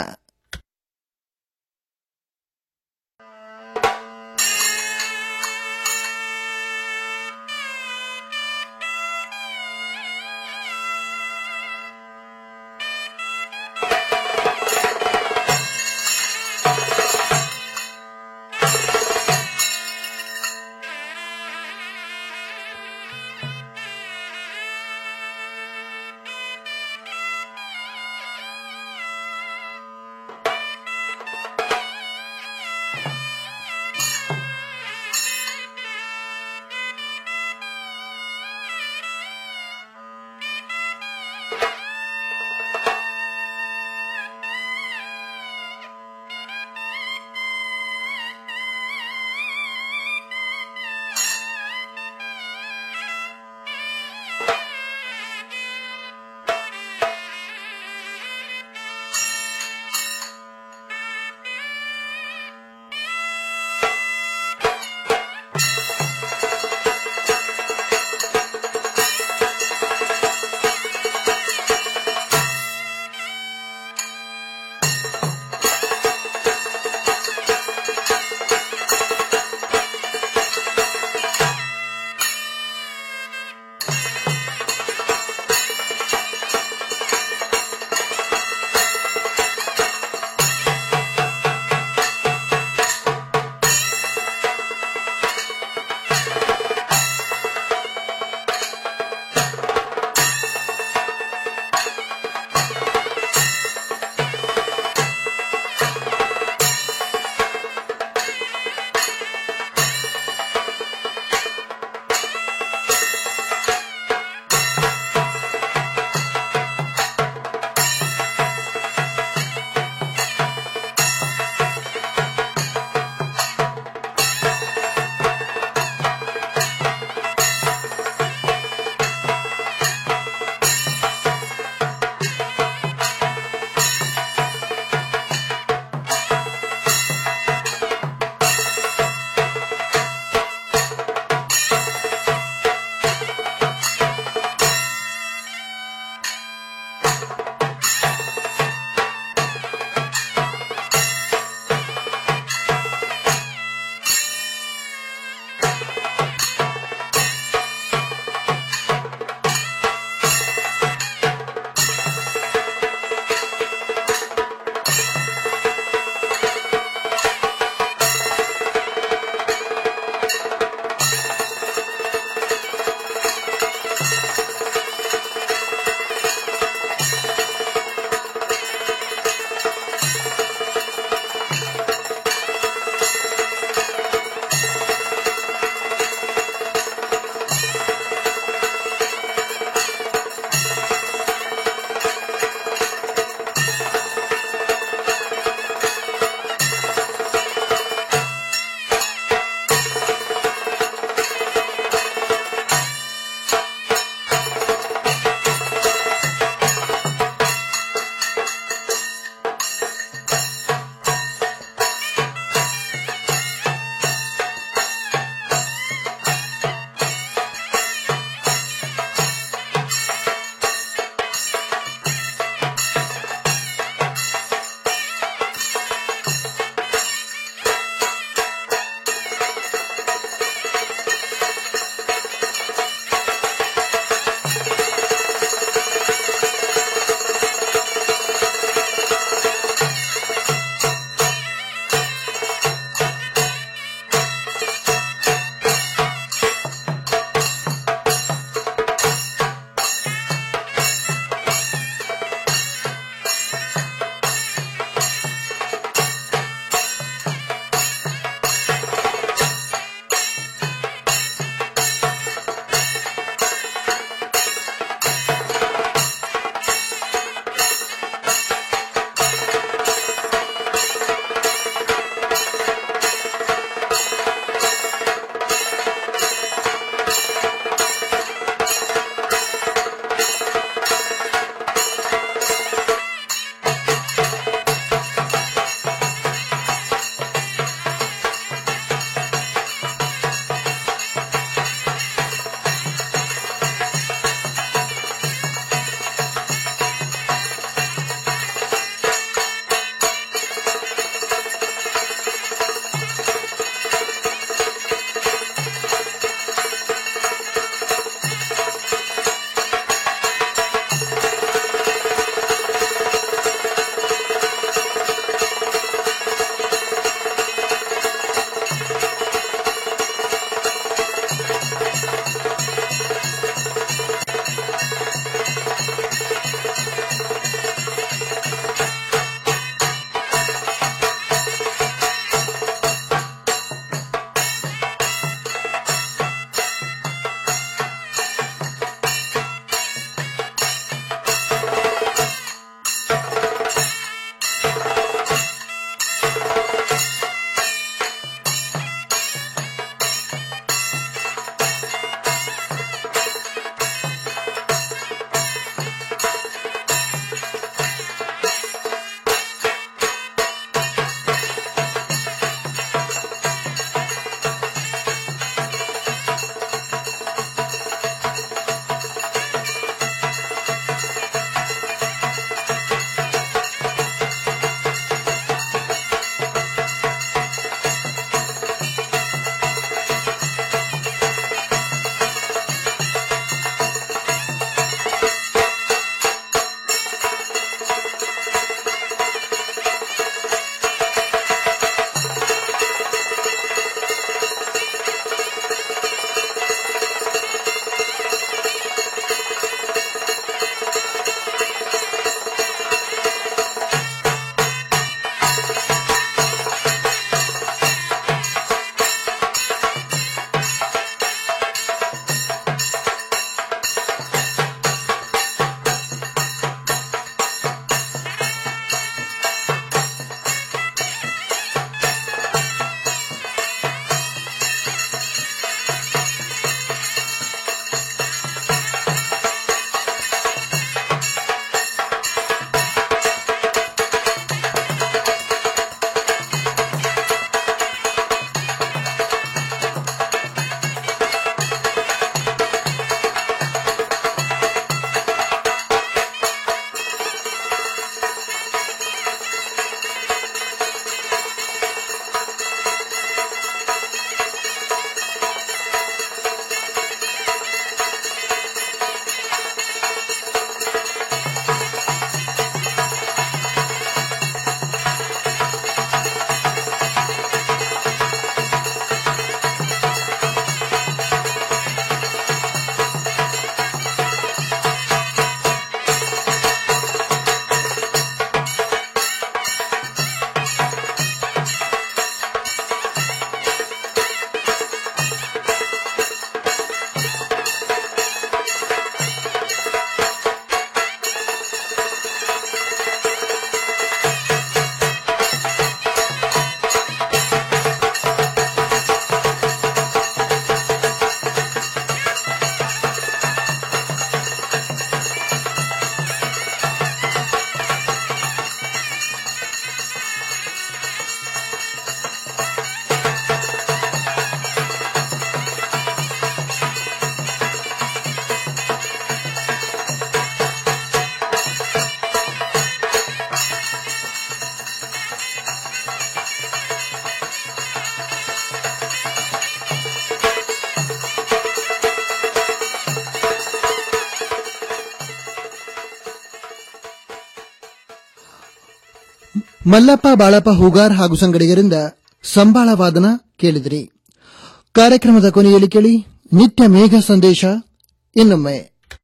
ಮಲ್ಲಪ್ಪ ಬಾಳಪ್ಪ ಹೂಗಾರ್ ಹಾಗೂ ಸಂಗಡಿಗರಿಂದ ಸಂಬಾಳ ವಾದನ ಕೇಳಿದಿರಿ ಕಾರ್ಯಕ್ರಮದ ಕೊನೆಯಲ್ಲಿ ಕೇಳಿ ನಿತ್ಯ ಮೇಘ ಸಂದೇಶ ಇನ್ನೊಮ್ಮೆ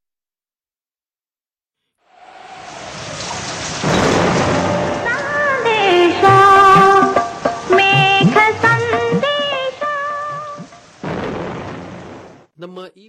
ನಮ್ಮ ಈ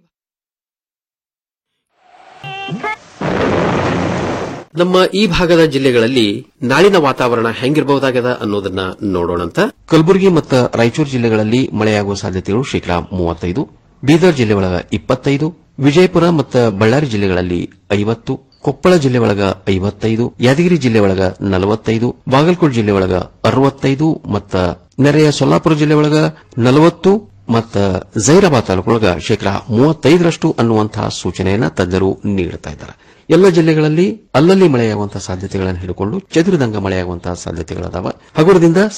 ನಮ್ಮ ಈ ಭಾಗದ ಜಿಲ್ಲೆಗಳಲ್ಲಿ ನಾಳಿನ ವಾತಾವರಣ ಹೆಂಗಿರಬಹುದಾಗದ ಅನ್ನೋದನ್ನ ನೋಡೋಣಂತ ಕಲಬುರಗಿ ಮತ್ತು ರಾಯಚೂರು ಜಿಲ್ಲೆಗಳಲ್ಲಿ ಮಳೆಯಾಗುವ ಸಾಧ್ಯತೆಗಳು ಶೇಕಡಾ ಮೂವತ್ತೈದು ಬೀದರ್ ಜಿಲ್ಲೆ ಒಳಗ ಇಪ್ಪತ್ತೈದು ವಿಜಯಪುರ ಮತ್ತು ಬಳ್ಳಾರಿ ಜಿಲ್ಲೆಗಳಲ್ಲಿ ಐವತ್ತು ಕೊಪ್ಪಳ ಜಿಲ್ಲೆ ಒಳಗ ಐವತ್ತೈದು ಯಾದಗಿರಿ ಜಿಲ್ಲೆ ಒಳಗ ನಲವತ್ತೈದು ಬಾಗಲಕೋಟೆ ಜಿಲ್ಲೆ ಒಳಗ ಅರವತ್ತೈದು ಮತ್ತ ನೆರೆಯ ಸೊಲ್ಲಾಪುರ ಜಿಲ್ಲೆ ಒಳಗ ನಲವತ್ತು ಮತ್ತ ಜೈರಾಬಾದ್ ತಾಲೂಕೊಳಗ ಶೇಕಡಾ ಮೂವತ್ತೈದರಷ್ಟು ಅನ್ನುವಂತಹ ಸೂಚನೆಯನ್ನ ತಜ್ಞರು ನೀಡುತ್ತಾ ಇದ್ದಾರೆ ಎಲ್ಲ ಜಿಲ್ಲೆಗಳಲ್ಲಿ ಅಲ್ಲಲ್ಲಿ ಮಳೆಯಾಗುವಂತಹ ಸಾಧ್ಯತೆಗಳನ್ನು ಹಿಡಿಕೊಂಡು ಚದುರಿದಂಗ ಮಳೆಯಾಗುವಂತಹ ಸಾಧ್ಯತೆಗಳದಾವ ಹಗುರದಿಂದ